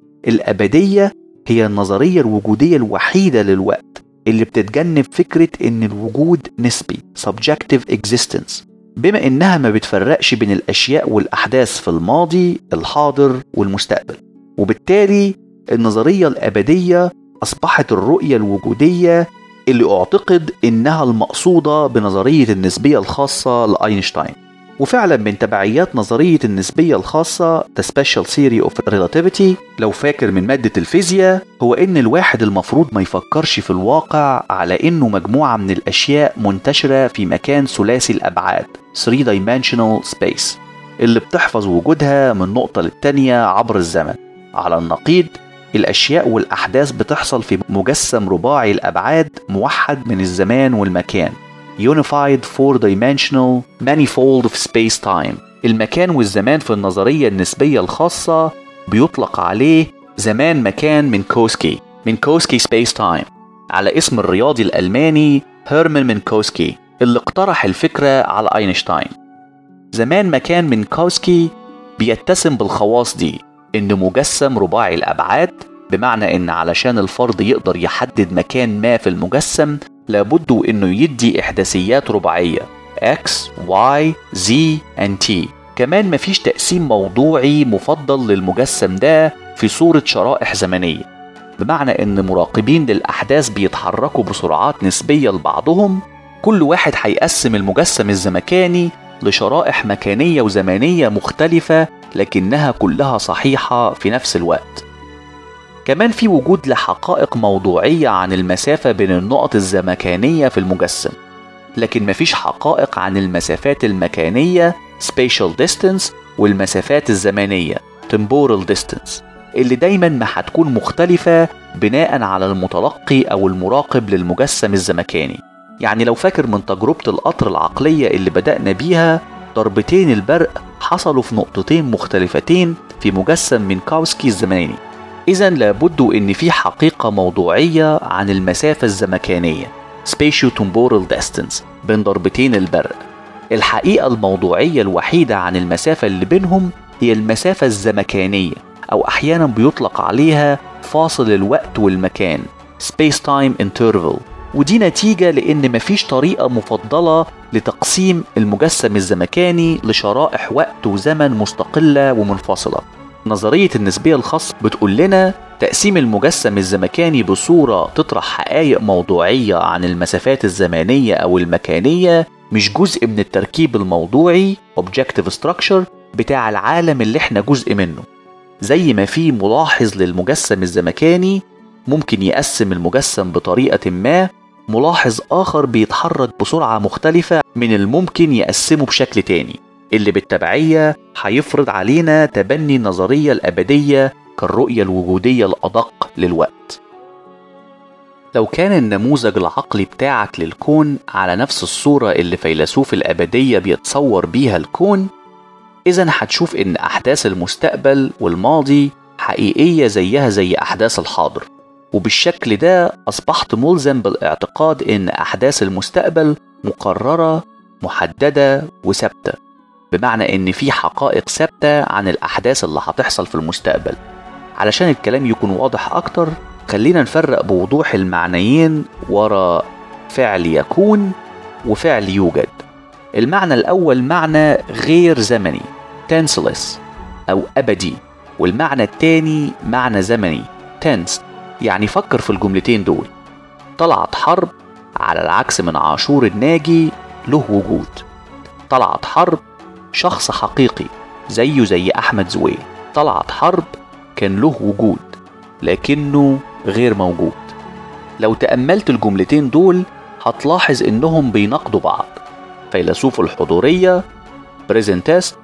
الأبدية هي النظرية الوجودية الوحيدة للوقت اللي بتتجنب فكرة إن الوجود نسبي subjective existence بما إنها ما بتفرقش بين الأشياء والأحداث في الماضي الحاضر والمستقبل وبالتالي النظرية الأبدية أصبحت الرؤية الوجودية اللي أعتقد إنها المقصودة بنظرية النسبية الخاصة لأينشتاين وفعلا من تبعيات نظرية النسبية الخاصة The Special Theory of Relativity لو فاكر من مادة الفيزياء هو إن الواحد المفروض ما يفكرش في الواقع على إنه مجموعة من الأشياء منتشرة في مكان ثلاثي الأبعاد 3 Dimensional Space اللي بتحفظ وجودها من نقطة للتانية عبر الزمن على النقيض الأشياء والأحداث بتحصل في مجسم رباعي الأبعاد موحد من الزمان والمكان Unified Four-Dimensional Manifold of Space-Time المكان والزمان في النظرية النسبية الخاصة بيطلق عليه زمان مكان من كوسكي من كوسكي سبيس تايم على اسم الرياضي الألماني هيرمان من كوسكي اللي اقترح الفكرة على أينشتاين زمان مكان من كوسكي بيتسم بالخواص دي إن مجسم رباعي الأبعاد بمعنى إن علشان الفرد يقدر يحدد مكان ما في المجسم لابد إنه يدي إحداثيات رباعية X, Y, Z and T كمان مفيش تقسيم موضوعي مفضل للمجسم ده في صورة شرائح زمنية بمعنى إن مراقبين للأحداث بيتحركوا بسرعات نسبية لبعضهم كل واحد هيقسم المجسم الزمكاني لشرائح مكانية وزمنية مختلفة لكنها كلها صحيحة في نفس الوقت كمان في وجود لحقائق موضوعية عن المسافة بين النقط الزمكانية في المجسم لكن مفيش حقائق عن المسافات المكانية spatial distance والمسافات الزمنية temporal distance اللي دايما ما هتكون مختلفة بناء على المتلقي أو المراقب للمجسم الزمكاني يعني لو فاكر من تجربة القطر العقلية اللي بدأنا بيها ضربتين البرق حصلوا في نقطتين مختلفتين في مجسم مينكاوسكي الزماني إذا لابد إن في حقيقة موضوعية عن المسافة الزمكانية spatio-temporal distance بين ضربتين البرق الحقيقة الموضوعية الوحيدة عن المسافة اللي بينهم هي المسافة الزمكانية أو أحيانا بيطلق عليها فاصل الوقت والمكان space-time interval ودي نتيجة لأن مفيش طريقة مفضلة لتقسيم المجسم الزمكاني لشرائح وقت وزمن مستقلة ومنفصلة نظرية النسبية الخاصة بتقول لنا تقسيم المجسم الزمكاني بصورة تطرح حقائق موضوعية عن المسافات الزمانية أو المكانية مش جزء من التركيب الموضوعي objective structure بتاع العالم اللي احنا جزء منه زي ما في ملاحظ للمجسم الزمكاني ممكن يقسم المجسم بطريقة ما ملاحظ آخر بيتحرك بسرعة مختلفة من الممكن يقسمه بشكل تاني اللي بالتبعية هيفرض علينا تبني النظرية الأبدية كالرؤية الوجودية الأدق للوقت لو كان النموذج العقلي بتاعك للكون على نفس الصورة اللي فيلسوف الأبدية بيتصور بيها الكون إذا هتشوف إن أحداث المستقبل والماضي حقيقية زيها زي أحداث الحاضر وبالشكل ده أصبحت ملزم بالاعتقاد إن أحداث المستقبل مقررة محددة وثابتة بمعنى إن في حقائق ثابتة عن الأحداث اللي هتحصل في المستقبل علشان الكلام يكون واضح أكتر خلينا نفرق بوضوح المعنيين ورا فعل يكون وفعل يوجد المعنى الأول معنى غير زمني tenseless أو أبدي والمعنى التاني معنى زمني tense يعني فكر في الجملتين دول طلعت حرب على العكس من عاشور الناجي له وجود طلعت حرب شخص حقيقي زيه زي أحمد زويل طلعت حرب كان له وجود لكنه غير موجود لو تأملت الجملتين دول هتلاحظ إنهم بيناقضوا بعض فيلسوف الحضورية بريزنتست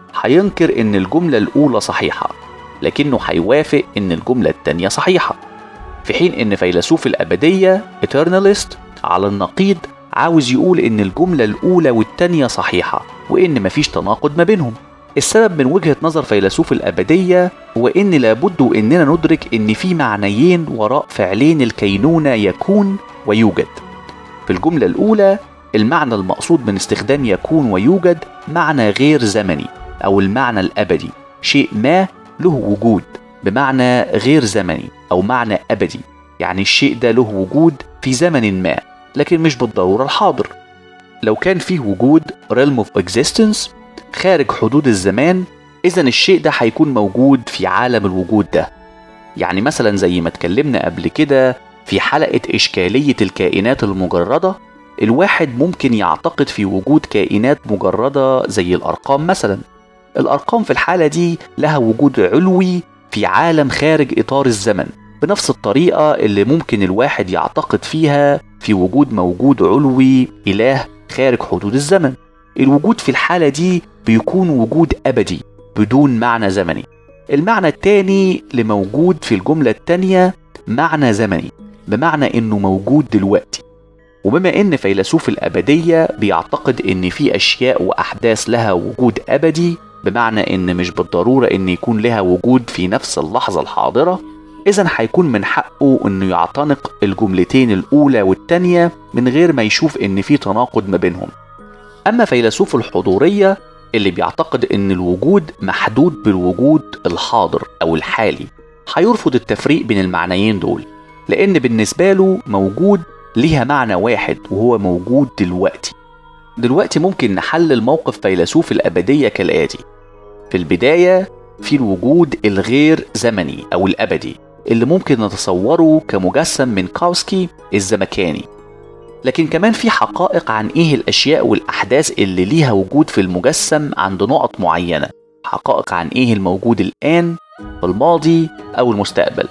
هينكر إن الجملة الأولى صحيحة لكنه هيوافق إن الجملة التانية صحيحة في حين إن فيلسوف الأبدية eternalist على النقيض عاوز يقول إن الجملة الأولى والتانية صحيحة وإن مفيش تناقض ما بينهم السبب من وجهة نظر فيلسوف الأبدية هو إن لابد إننا ندرك إن في معنيين وراء فعلين الكينونة يكون ويوجد في الجملة الأولى المعنى المقصود من استخدام يكون ويوجد معنى غير زمني أو المعنى الأبدي شيء ما له وجود بمعنى غير زمني أو معنى أبدي يعني الشيء ده له وجود في زمن ما لكن مش بالضرورة الحاضر لو كان فيه وجود realm of existence خارج حدود الزمان إذا الشيء ده هيكون موجود في عالم الوجود ده يعني مثلا زي ما اتكلمنا قبل كده في حلقة إشكالية الكائنات المجردة الواحد ممكن يعتقد في وجود كائنات مجردة زي الأرقام مثلا الأرقام في الحالة دي لها وجود علوي في عالم خارج إطار الزمن بنفس الطريقة اللي ممكن الواحد يعتقد فيها في وجود موجود علوي إله خارج حدود الزمن الوجود في الحالة دي بيكون وجود أبدي بدون معنى زمني المعنى التاني لموجود في الجملة التانية معنى زمني بمعنى إنه موجود دلوقتي وبما إن فيلسوف الأبدية بيعتقد إن في أشياء وأحداث لها وجود أبدي بمعنى إن مش بالضرورة إن يكون لها وجود في نفس اللحظة الحاضرة إذا هيكون من حقه إنه يعتنق الجملتين الأولى والتانية من غير ما يشوف إن في تناقض ما بينهم أما فيلسوف الحضورية اللي بيعتقد إن الوجود محدود بالوجود الحاضر أو الحالي هيرفض التفريق بين المعنيين دول لأن بالنسبة له موجود ليها معنى واحد وهو موجود دلوقتي دلوقتي ممكن نحلل موقف فيلسوف الأبدية كالآتي في البداية في الوجود الغير زمني أو الأبدي اللي ممكن نتصوره كمجسم من كاوسكي الزمكاني لكن كمان في حقائق عن ايه الاشياء والاحداث اللي ليها وجود في المجسم عند نقط معينه حقائق عن ايه الموجود الان في الماضي او المستقبل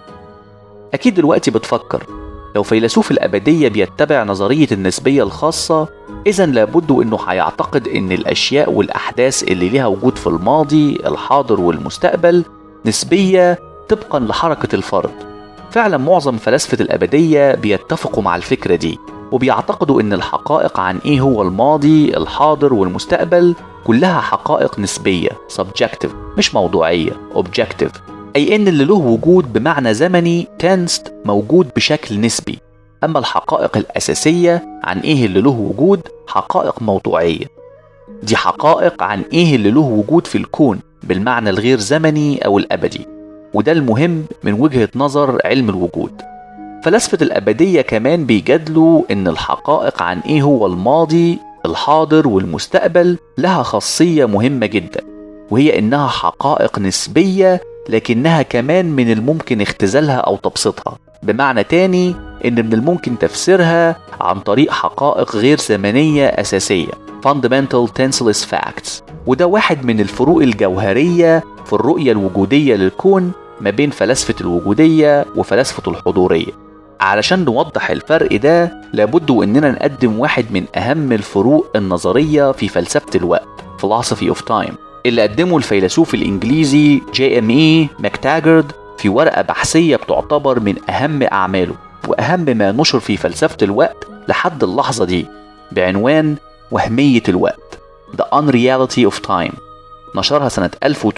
اكيد دلوقتي بتفكر لو فيلسوف الابديه بيتبع نظريه النسبيه الخاصه اذا لابد انه هيعتقد ان الاشياء والاحداث اللي ليها وجود في الماضي الحاضر والمستقبل نسبيه طبقا لحركه الفرد فعلا معظم فلاسفه الابديه بيتفقوا مع الفكره دي وبيعتقدوا ان الحقائق عن ايه هو الماضي الحاضر والمستقبل كلها حقائق نسبية subjective مش موضوعية objective أي إن اللي له وجود بمعنى زمني tensed موجود بشكل نسبي أما الحقائق الأساسية عن إيه اللي له وجود حقائق موضوعية دي حقائق عن إيه اللي له وجود في الكون بالمعنى الغير زمني أو الأبدي وده المهم من وجهة نظر علم الوجود فلاسفة الأبدية كمان بيجادلوا إن الحقائق عن إيه هو الماضي الحاضر والمستقبل لها خاصية مهمة جدا وهي إنها حقائق نسبية لكنها كمان من الممكن اختزالها أو تبسيطها بمعنى تاني إن من الممكن تفسيرها عن طريق حقائق غير زمنية أساسية fundamental tenseless facts وده واحد من الفروق الجوهرية في الرؤية الوجودية للكون ما بين فلاسفة الوجودية وفلاسفة الحضورية علشان نوضح الفرق ده لابد اننا نقدم واحد من اهم الفروق النظرية في فلسفة الوقت philosophy of time اللي قدمه الفيلسوف الانجليزي جي ام اي ماكتاجرد في ورقة بحثية بتعتبر من اهم اعماله واهم ما نشر في فلسفة الوقت لحد اللحظة دي بعنوان وهمية الوقت The Unreality of Time نشرها سنة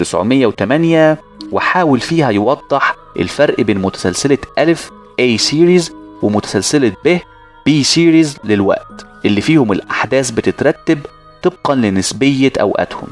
1908 وحاول فيها يوضح الفرق بين متسلسلة ألف A series ومتسلسلة ب B series للوقت اللي فيهم الأحداث بتترتب طبقا لنسبية أوقاتهم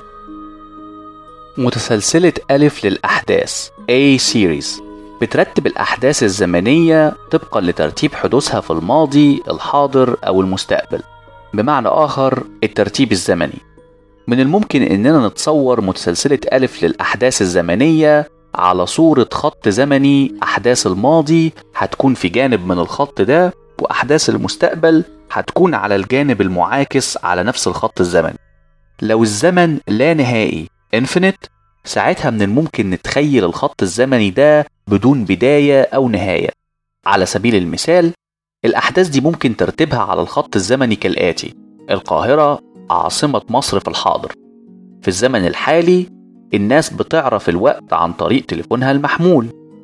متسلسلة ألف للأحداث A series بترتب الأحداث الزمنية طبقا لترتيب حدوثها في الماضي الحاضر أو المستقبل بمعنى آخر الترتيب الزمني من الممكن إننا نتصور متسلسلة ألف للأحداث الزمنية على صورة خط زمني أحداث الماضي هتكون في جانب من الخط ده وأحداث المستقبل هتكون على الجانب المعاكس على نفس الخط الزمني لو الزمن لا نهائي infinite ساعتها من الممكن نتخيل الخط الزمني ده بدون بداية أو نهاية على سبيل المثال الأحداث دي ممكن ترتيبها على الخط الزمني كالآتي القاهرة عاصمة مصر في الحاضر في الزمن الحالي الناس بتعرف الوقت عن طريق تليفونها المحمول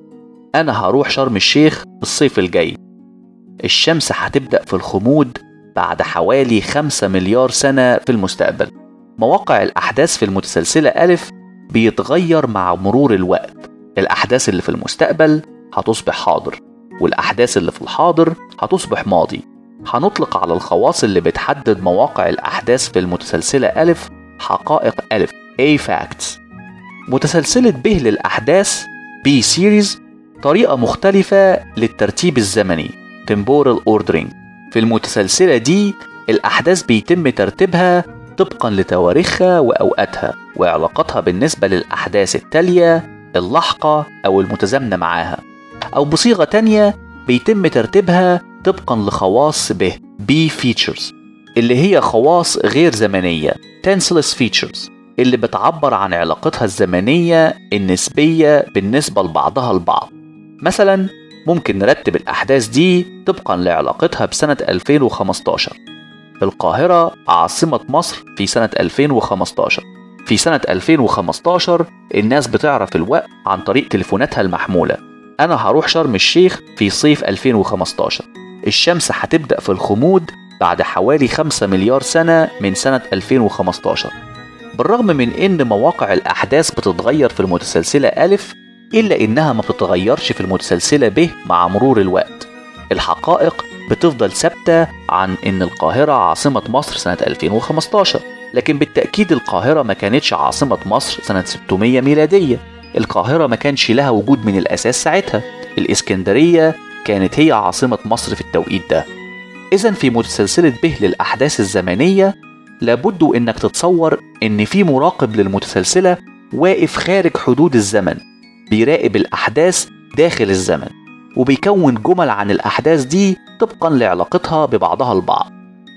أنا هروح شرم الشيخ الصيف الجاي الشمس هتبدأ في الخمود بعد حوالي 5 مليار سنة في المستقبل مواقع الأحداث في المتسلسلة ألف بيتغير مع مرور الوقت الأحداث اللي في المستقبل هتصبح حاضر والأحداث اللي في الحاضر هتصبح ماضي هنطلق على الخواص اللي بتحدد مواقع الأحداث في المتسلسلة ألف حقائق ألف A facts متسلسلة ب للأحداث B series طريقة مختلفة للترتيب الزمني temporal ordering في المتسلسلة دي الأحداث بيتم ترتيبها طبقا لتواريخها وأوقاتها وعلاقتها بالنسبة للأحداث التالية اللاحقة أو المتزامنة معاها أو بصيغة تانية بيتم ترتيبها طبقا لخواص ب B features اللي هي خواص غير زمنية tenseless features اللي بتعبر عن علاقتها الزمنية النسبية بالنسبة لبعضها البعض مثلا ممكن نرتب الأحداث دي طبقا لعلاقتها بسنة 2015 القاهرة عاصمة مصر في سنة 2015 في سنة 2015 الناس بتعرف الوقت عن طريق تليفوناتها المحمولة أنا هروح شرم الشيخ في صيف 2015 الشمس هتبدأ في الخمود بعد حوالي 5 مليار سنة من سنة 2015 بالرغم من إن مواقع الأحداث بتتغير في المتسلسلة ألف إلا إنها ما بتتغيرش في المتسلسلة ب مع مرور الوقت الحقائق بتفضل ثابتة عن إن القاهرة عاصمة مصر سنة 2015 لكن بالتأكيد القاهرة ما كانتش عاصمة مصر سنة 600 ميلادية القاهرة ما كانش لها وجود من الأساس ساعتها الإسكندرية كانت هي عاصمة مصر في التوقيت ده إذا في متسلسلة ب للأحداث الزمنية لابد إنك تتصور إن في مراقب للمتسلسلة واقف خارج حدود الزمن بيراقب الأحداث داخل الزمن وبيكون جمل عن الأحداث دي طبقا لعلاقتها ببعضها البعض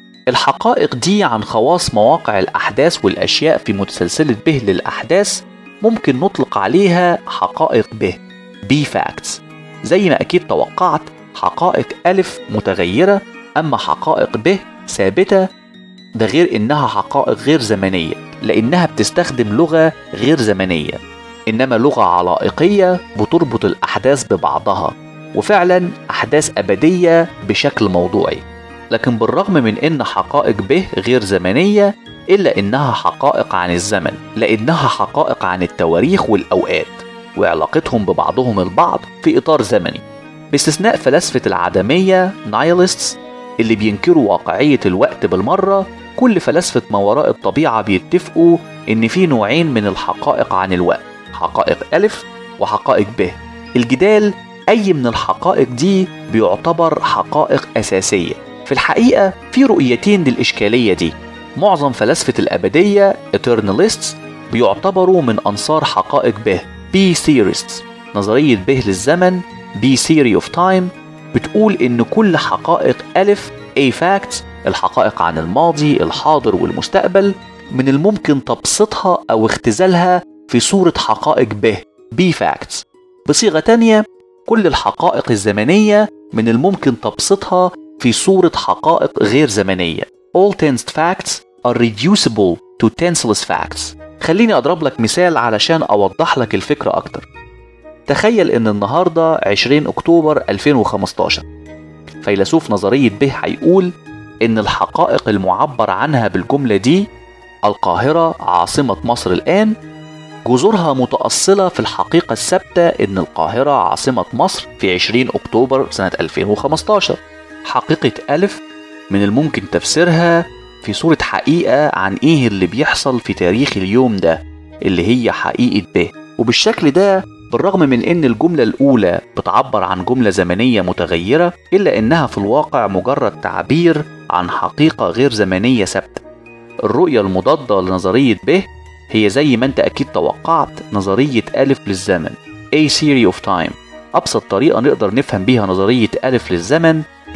الحقائق دي عن خواص مواقع الأحداث والأشياء في متسلسلة ب للأحداث ممكن نطلق عليها حقائق ب B facts زي ما أكيد توقعت حقائق ألف متغيرة أما حقائق ب ثابتة ده غير إنها حقائق غير زمنية لأنها بتستخدم لغة غير زمنية إنما لغة علائقية بتربط الأحداث ببعضها وفعلا أحداث أبدية بشكل موضوعي لكن بالرغم من إن حقائق ب غير زمنية إلا إنها حقائق عن الزمن لأنها حقائق عن التواريخ والأوقات وعلاقتهم ببعضهم البعض في إطار زمني باستثناء فلاسفة العدمية نايلستس اللي بينكروا واقعية الوقت بالمرة كل فلاسفة ما وراء الطبيعة بيتفقوا إن في نوعين من الحقائق عن الوقت حقائق ألف وحقائق ب الجدال أي من الحقائق دي بيعتبر حقائق أساسية في الحقيقة في رؤيتين للإشكالية دي معظم فلاسفة الأبدية eternalists بيعتبروا من أنصار حقائق ب B theorists نظرية ب للزمن B theory of time بتقول إن كل حقائق ألف A facts الحقائق عن الماضي الحاضر والمستقبل من الممكن تبسيطها أو اختزالها في صورة حقائق ب B facts بصيغة تانية كل الحقائق الزمنية من الممكن تبسيطها في صورة حقائق غير زمنية All tensed facts are reducible to tenseless facts خليني أضرب لك مثال علشان أوضح لك الفكرة أكتر تخيل إن النهاردة 20 أكتوبر 2015 فيلسوف نظرية ب هيقول إن الحقائق المعبر عنها بالجملة دي القاهرة عاصمة مصر الآن جذورها متأصلة في الحقيقة الثابتة إن القاهرة عاصمة مصر في 20 أكتوبر سنة 2015 حقيقة ألف من الممكن تفسيرها في صورة حقيقة عن إيه اللي بيحصل في تاريخ اليوم ده اللي هي حقيقة ب وبالشكل ده بالرغم من إن الجملة الأولى بتعبر عن جملة زمنية متغيرة إلا إنها في الواقع مجرد تعبير عن حقيقة غير زمنية ثابتة الرؤية المضادة لنظرية ب هي زي ما انت اكيد توقعت نظرية ألف للزمن A theory of time أبسط طريقة نقدر نفهم بيها نظرية ألف للزمن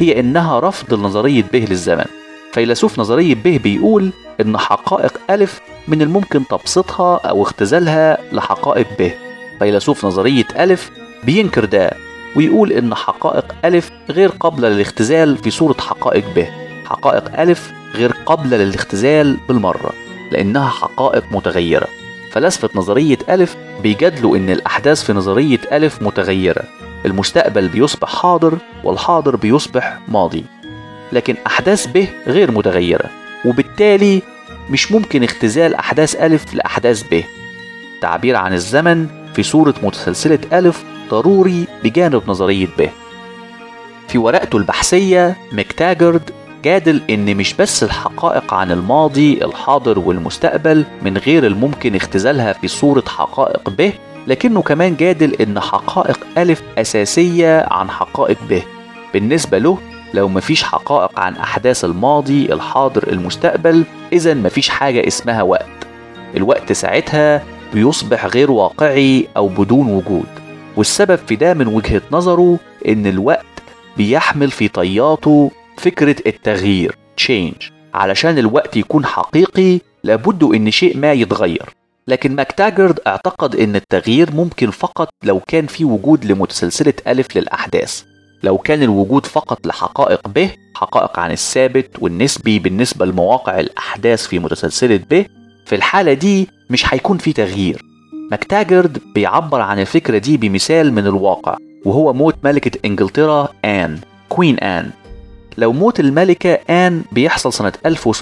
هي إنها رفض لنظرية به للزمن فيلسوف نظرية به بيقول إن حقائق ألف من الممكن تبسيطها أو اختزالها لحقائق به فيلسوف نظرية ألف بينكر ده ويقول إن حقائق ألف غير قابلة للاختزال في صورة حقائق به حقائق ألف غير قابلة للاختزال بالمرة لأنها حقائق متغيرة فلسفة نظرية ألف بيجادلوا إن الأحداث في نظرية ألف متغيرة المستقبل بيصبح حاضر والحاضر بيصبح ماضي لكن أحداث به غير متغيرة وبالتالي مش ممكن اختزال أحداث ألف لأحداث به تعبير عن الزمن في صورة متسلسلة ألف ضروري بجانب نظرية به في ورقته البحثية مكتاجرد جادل إن مش بس الحقائق عن الماضي الحاضر والمستقبل من غير الممكن اختزالها في صورة حقائق به لكنه كمان جادل إن حقائق ألف أساسية عن حقائق به بالنسبة له لو مفيش حقائق عن أحداث الماضي الحاضر المستقبل إذا مفيش حاجة اسمها وقت الوقت ساعتها بيصبح غير واقعي أو بدون وجود والسبب في ده من وجهة نظره إن الوقت بيحمل في طياته فكرة التغيير change علشان الوقت يكون حقيقي لابد إن شيء ما يتغير لكن ماكتاجرد اعتقد إن التغيير ممكن فقط لو كان في وجود لمتسلسلة ألف للأحداث لو كان الوجود فقط لحقائق به حقائق عن الثابت والنسبي بالنسبة لمواقع الأحداث في متسلسلة به في الحالة دي مش هيكون في تغيير ماكتاجرد بيعبر عن الفكرة دي بمثال من الواقع وهو موت ملكة إنجلترا آن كوين آن لو موت الملكة آن بيحصل سنة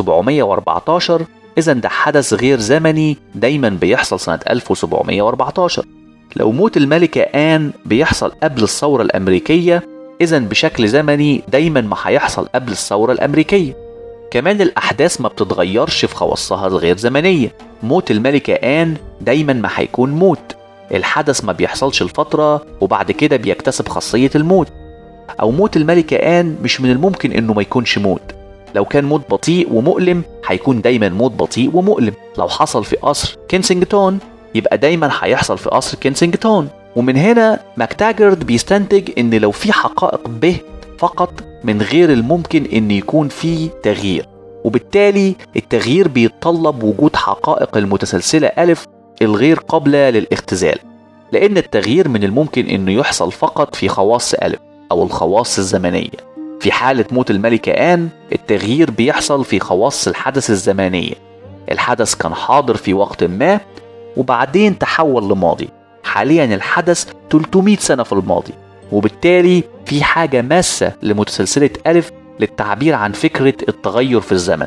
1714 إذا ده حدث غير زمني دايما بيحصل سنة 1714 لو موت الملكة آن بيحصل قبل الثورة الأمريكية إذا بشكل زمني دايما ما هيحصل قبل الثورة الأمريكية كمان الأحداث ما بتتغيرش في خواصها الغير زمنية موت الملكة آن دايما ما هيكون موت الحدث ما بيحصلش لفترة وبعد كده بيكتسب خاصية الموت أو موت الملكة آن مش من الممكن إنه ما يكونش موت لو كان موت بطيء ومؤلم هيكون دايما موت بطيء ومؤلم لو حصل في قصر كنسنجتون يبقى دايما هيحصل في قصر كنسنجتون ومن هنا ماكتاجرد بيستنتج ان لو في حقائق به فقط من غير الممكن ان يكون في تغيير وبالتالي التغيير بيتطلب وجود حقائق المتسلسلة ألف الغير قابلة للاختزال لأن التغيير من الممكن أنه يحصل فقط في خواص ألف أو الخواص الزمنية في حالة موت الملكة آن التغيير بيحصل في خواص الحدث الزمنية الحدث كان حاضر في وقت ما وبعدين تحول لماضي حاليا الحدث 300 سنة في الماضي وبالتالي في حاجة ماسة لمتسلسلة ألف للتعبير عن فكرة التغير في الزمن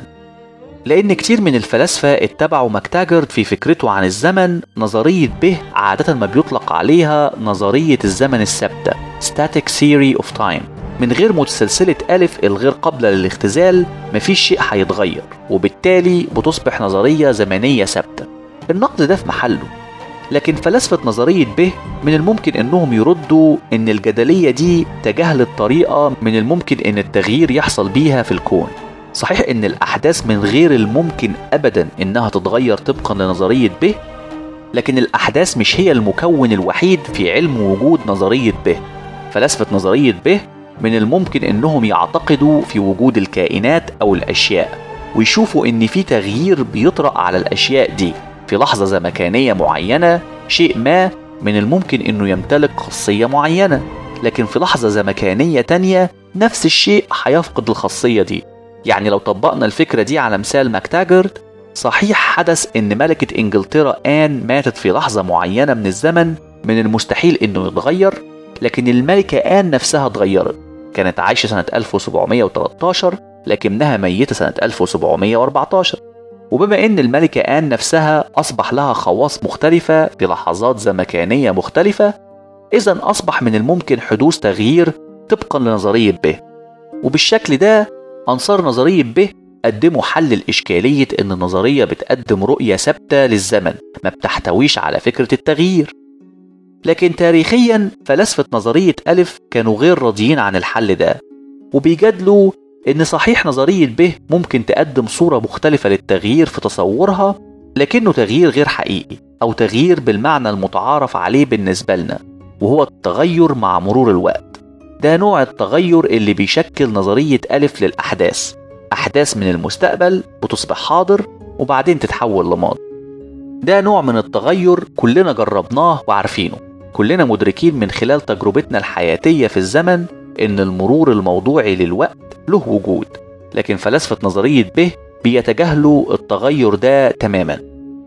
لأن كتير من الفلاسفة اتبعوا ماكتاجرد في فكرته عن الزمن نظرية به عادة ما بيطلق عليها نظرية الزمن الثابتة Static Theory of Time من غير متسلسلة ألف الغير قابلة للاختزال مفيش شيء هيتغير وبالتالي بتصبح نظرية زمنية ثابتة النقد ده في محله لكن فلاسفة نظرية به من الممكن انهم يردوا ان الجدلية دي تجاهلت طريقة من الممكن ان التغيير يحصل بيها في الكون صحيح ان الاحداث من غير الممكن ابدا انها تتغير طبقا لنظرية به لكن الاحداث مش هي المكون الوحيد في علم وجود نظرية به فلاسفة نظرية به من الممكن انهم يعتقدوا في وجود الكائنات او الاشياء ويشوفوا ان في تغيير بيطرأ على الاشياء دي في لحظة زمكانية معينة شيء ما من الممكن انه يمتلك خاصية معينة لكن في لحظة زمكانية تانية نفس الشيء هيفقد الخاصية دي يعني لو طبقنا الفكرة دي على مثال ماكتاجرد صحيح حدث ان ملكة انجلترا آن ماتت في لحظة معينة من الزمن من المستحيل انه يتغير لكن الملكة آن نفسها اتغيرت كانت عايشة سنة 1713 لكنها ميتة سنة 1714 وبما ان الملكة آن نفسها أصبح لها خواص مختلفة في لحظات زمكانية مختلفة إذا أصبح من الممكن حدوث تغيير طبقا لنظرية به وبالشكل ده أنصار نظرية به قدموا حل لإشكالية إن النظرية بتقدم رؤية ثابتة للزمن ما بتحتويش على فكرة التغيير لكن تاريخيا فلاسفة نظرية ألف كانوا غير راضيين عن الحل ده وبيجادلوا إن صحيح نظرية به ممكن تقدم صورة مختلفة للتغيير في تصورها لكنه تغيير غير حقيقي أو تغيير بالمعنى المتعارف عليه بالنسبة لنا وهو التغير مع مرور الوقت ده نوع التغير اللي بيشكل نظرية ألف للأحداث أحداث من المستقبل بتصبح حاضر وبعدين تتحول لماضي ده نوع من التغير كلنا جربناه وعارفينه كلنا مدركين من خلال تجربتنا الحياتية في الزمن إن المرور الموضوعي للوقت له وجود لكن فلاسفة نظرية به بيتجاهلوا التغير ده تماما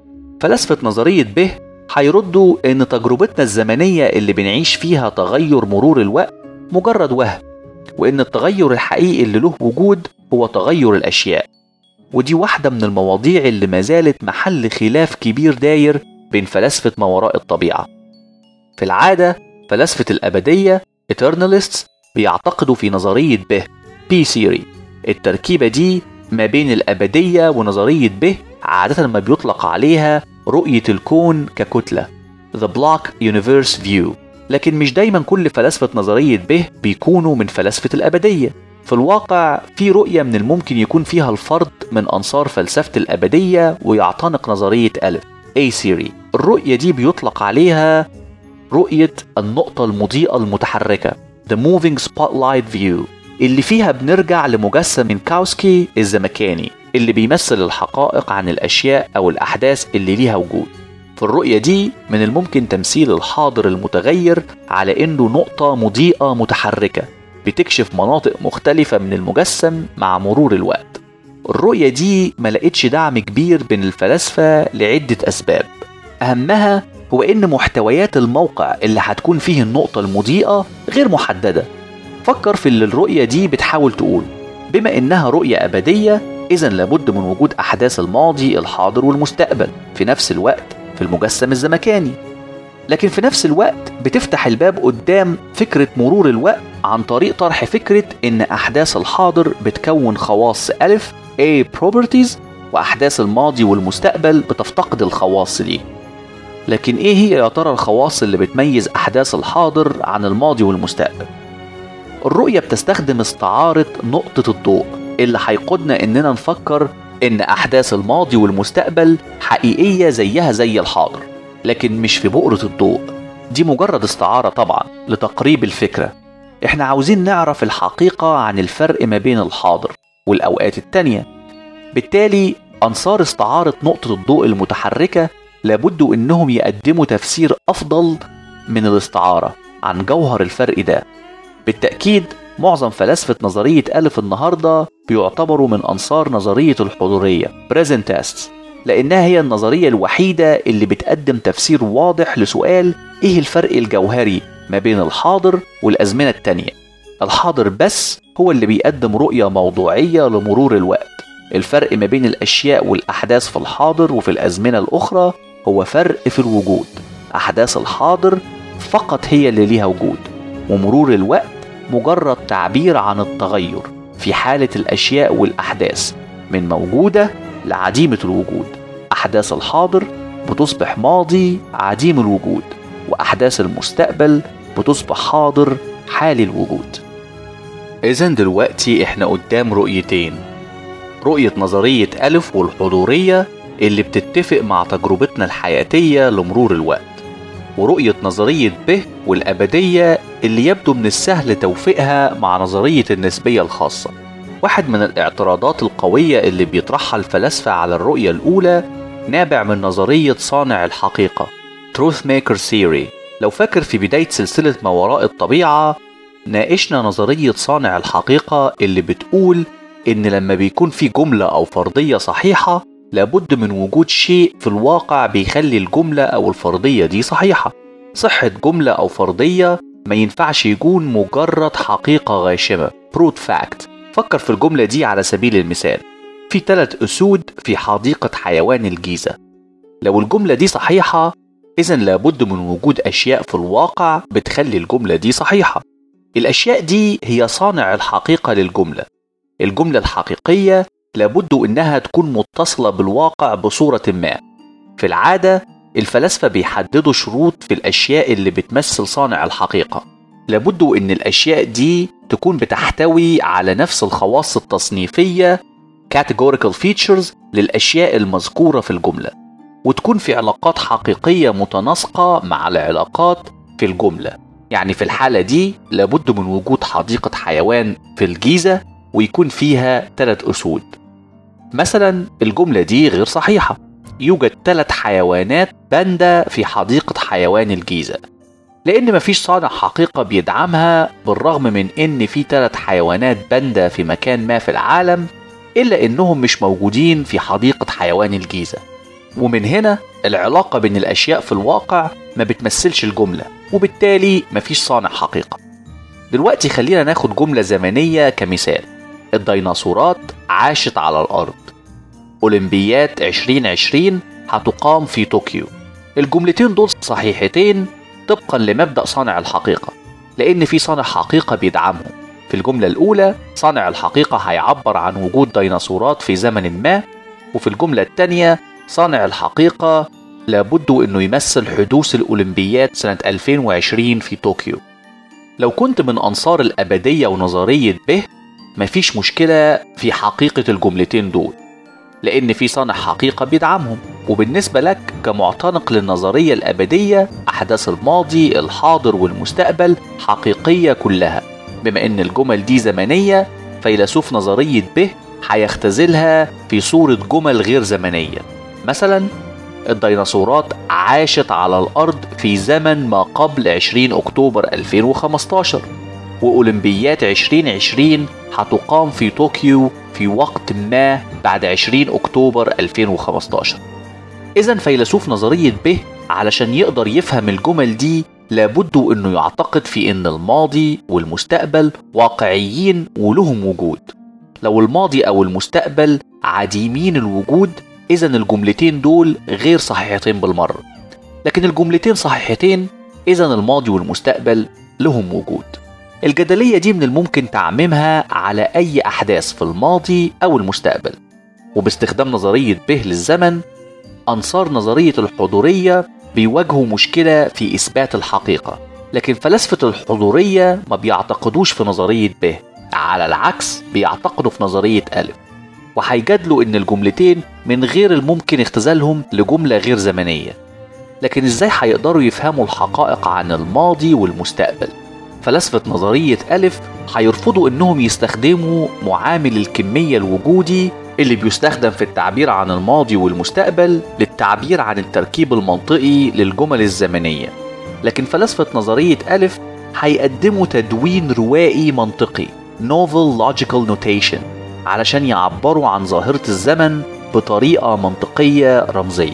فلاسفة نظرية به هيردوا إن تجربتنا الزمنية اللي بنعيش فيها تغير مرور الوقت مجرد وهم وإن التغير الحقيقي اللي له وجود هو تغير الأشياء ودي واحدة من المواضيع اللي ما زالت محل خلاف كبير داير بين فلاسفة ما وراء الطبيعة في العادة فلاسفة الأبدية eternalists بيعتقدوا في نظرية به بي سيري التركيبة دي ما بين الأبدية ونظرية به عادة ما بيطلق عليها رؤية الكون ككتلة The Block Universe View لكن مش دايما كل فلاسفة نظرية به بيكونوا من فلاسفة الأبدية في الواقع في رؤية من الممكن يكون فيها الفرد من أنصار فلسفة الأبدية ويعتنق نظرية ألف A Theory الرؤية دي بيطلق عليها رؤية النقطة المضيئة المتحركة The Moving Spotlight View اللي فيها بنرجع لمجسم من كاوسكي الزمكاني اللي بيمثل الحقائق عن الأشياء أو الأحداث اللي ليها وجود في الرؤية دي من الممكن تمثيل الحاضر المتغير على إنه نقطة مضيئة متحركة بتكشف مناطق مختلفة من المجسم مع مرور الوقت الرؤية دي ما لقتش دعم كبير بين الفلاسفة لعدة أسباب أهمها هو إن محتويات الموقع اللي هتكون فيه النقطة المضيئة غير محددة فكر في اللي الرؤية دي بتحاول تقول بما إنها رؤية أبدية إذا لابد من وجود أحداث الماضي الحاضر والمستقبل في نفس الوقت في المجسم الزمكاني لكن في نفس الوقت بتفتح الباب قدام فكرة مرور الوقت عن طريق طرح فكرة إن أحداث الحاضر بتكون خواص ألف A properties وأحداث الماضي والمستقبل بتفتقد الخواص دي لكن إيه هي يا ترى الخواص اللي بتميز أحداث الحاضر عن الماضي والمستقبل؟ الرؤية بتستخدم استعارة نقطة الضوء اللي هيقودنا إننا نفكر إن أحداث الماضي والمستقبل حقيقية زيها زي الحاضر لكن مش في بؤرة الضوء دي مجرد استعارة طبعا لتقريب الفكرة احنا عاوزين نعرف الحقيقة عن الفرق ما بين الحاضر والأوقات التانية بالتالي أنصار استعارة نقطة الضوء المتحركة لابد إنهم يقدموا تفسير أفضل من الاستعارة عن جوهر الفرق ده بالتأكيد معظم فلاسفة نظرية ألف النهاردة بيعتبروا من أنصار نظرية الحضورية presentists لأنها هي النظرية الوحيدة اللي بتقدم تفسير واضح لسؤال إيه الفرق الجوهري ما بين الحاضر والأزمنة التانية الحاضر بس هو اللي بيقدم رؤية موضوعية لمرور الوقت الفرق ما بين الأشياء والأحداث في الحاضر وفي الأزمنة الأخرى هو فرق في الوجود أحداث الحاضر فقط هي اللي ليها وجود ومرور الوقت مجرد تعبير عن التغير في حالة الأشياء والأحداث من موجودة لعديمة الوجود أحداث الحاضر بتصبح ماضي عديم الوجود وأحداث المستقبل بتصبح حاضر حال الوجود إذا دلوقتي إحنا قدام رؤيتين رؤية نظرية ألف والحضورية اللي بتتفق مع تجربتنا الحياتية لمرور الوقت ورؤية نظرية به والأبدية اللي يبدو من السهل توفيقها مع نظرية النسبية الخاصة واحد من الاعتراضات القوية اللي بيطرحها الفلاسفة على الرؤية الأولى نابع من نظرية صانع الحقيقة Truth Maker Theory لو فاكر في بداية سلسلة ما وراء الطبيعة ناقشنا نظرية صانع الحقيقة اللي بتقول إن لما بيكون في جملة أو فرضية صحيحة لابد من وجود شيء في الواقع بيخلي الجملة أو الفرضية دي صحيحة صحة جملة أو فرضية ما ينفعش يكون مجرد حقيقة غاشمة brute fact فكر في الجملة دي على سبيل المثال في ثلاث أسود في حديقة حيوان الجيزة لو الجملة دي صحيحة إذا لابد من وجود أشياء في الواقع بتخلي الجملة دي صحيحة الأشياء دي هي صانع الحقيقة للجملة الجملة الحقيقية لابد إنها تكون متصلة بالواقع بصورة ما في العادة الفلاسفة بيحددوا شروط في الأشياء اللي بتمثل صانع الحقيقة لابد إن الأشياء دي تكون بتحتوي على نفس الخواص التصنيفية categorical features للأشياء المذكورة في الجملة وتكون في علاقات حقيقية متناسقة مع العلاقات في الجملة يعني في الحالة دي لابد من وجود حديقة حيوان في الجيزة ويكون فيها ثلاث أسود مثلا الجملة دي غير صحيحة يوجد ثلاث حيوانات باندا في حديقة حيوان الجيزة لأن مفيش صانع حقيقة بيدعمها بالرغم من إن في ثلاث حيوانات باندا في مكان ما في العالم إلا إنهم مش موجودين في حديقة حيوان الجيزة ومن هنا العلاقة بين الأشياء في الواقع ما بتمثلش الجملة وبالتالي مفيش صانع حقيقة دلوقتي خلينا ناخد جملة زمنية كمثال الديناصورات عاشت على الأرض أولمبيات 2020 هتقام في طوكيو الجملتين دول صحيحتين طبقا لمبدأ صانع الحقيقة لأن في صانع حقيقة بيدعمهم في الجملة الأولى صانع الحقيقة هيعبر عن وجود ديناصورات في زمن ما وفي الجملة الثانية صانع الحقيقة لابد أنه يمثل حدوث الأولمبيات سنة 2020 في طوكيو لو كنت من أنصار الأبدية ونظرية به مفيش مشكلة في حقيقة الجملتين دول لأن في صانع حقيقة بيدعمهم وبالنسبة لك كمعتنق للنظرية الأبدية أحداث الماضي الحاضر والمستقبل حقيقية كلها بما أن الجمل دي زمنية فيلسوف نظرية به هيختزلها في صورة جمل غير زمنية مثلا الديناصورات عاشت على الأرض في زمن ما قبل 20 أكتوبر 2015 وأولمبيات 2020 هتقام في طوكيو في وقت ما بعد 20 أكتوبر 2015 إذا فيلسوف نظرية به علشان يقدر يفهم الجمل دي لابد انه يعتقد في ان الماضي والمستقبل واقعيين ولهم وجود لو الماضي او المستقبل عديمين الوجود اذا الجملتين دول غير صحيحتين بالمره لكن الجملتين صحيحتين اذا الماضي والمستقبل لهم وجود الجدلية دي من الممكن تعميمها على أي أحداث في الماضي أو المستقبل وباستخدام نظرية به للزمن أنصار نظرية الحضورية بيواجهوا مشكلة في إثبات الحقيقة لكن فلاسفة الحضورية ما بيعتقدوش في نظرية به على العكس بيعتقدوا في نظرية ألف وهيجادلوا إن الجملتين من غير الممكن اختزالهم لجملة غير زمنية لكن إزاي هيقدروا يفهموا الحقائق عن الماضي والمستقبل فلاسفة نظرية ألف هيرفضوا إنهم يستخدموا معامل الكمية الوجودي اللي بيستخدم في التعبير عن الماضي والمستقبل للتعبير عن التركيب المنطقي للجمل الزمنية لكن فلاسفة نظرية ألف هيقدموا تدوين روائي منطقي Novel Logical Notation علشان يعبروا عن ظاهرة الزمن بطريقة منطقية رمزية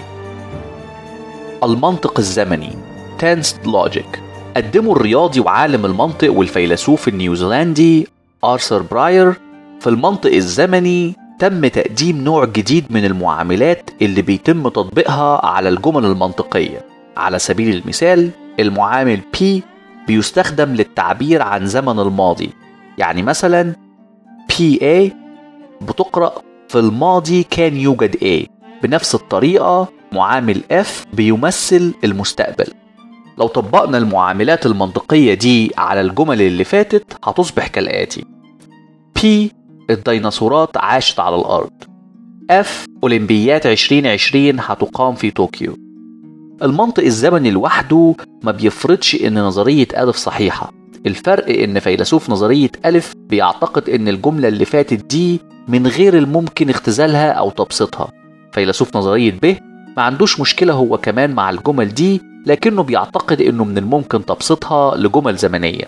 المنطق الزمني Tensed Logic قدموا الرياضي وعالم المنطق والفيلسوف النيوزيلندي آرثر براير في المنطق الزمني تم تقديم نوع جديد من المعاملات اللي بيتم تطبيقها على الجمل المنطقية على سبيل المثال المعامل P بيستخدم للتعبير عن زمن الماضي يعني مثلا PA بتقرأ في الماضي كان يوجد A بنفس الطريقة معامل F بيمثل المستقبل لو طبقنا المعاملات المنطقية دي على الجمل اللي فاتت هتصبح كالآتي P الديناصورات عاشت على الأرض F أولمبيات 2020 هتقام في طوكيو المنطق الزمني لوحده ما بيفرضش إن نظرية ألف صحيحة الفرق إن فيلسوف نظرية ألف بيعتقد إن الجملة اللي فاتت دي من غير الممكن اختزالها أو تبسيطها فيلسوف نظرية ب ما عندوش مشكلة هو كمان مع الجمل دي لكنه بيعتقد إنه من الممكن تبسيطها لجمل زمنية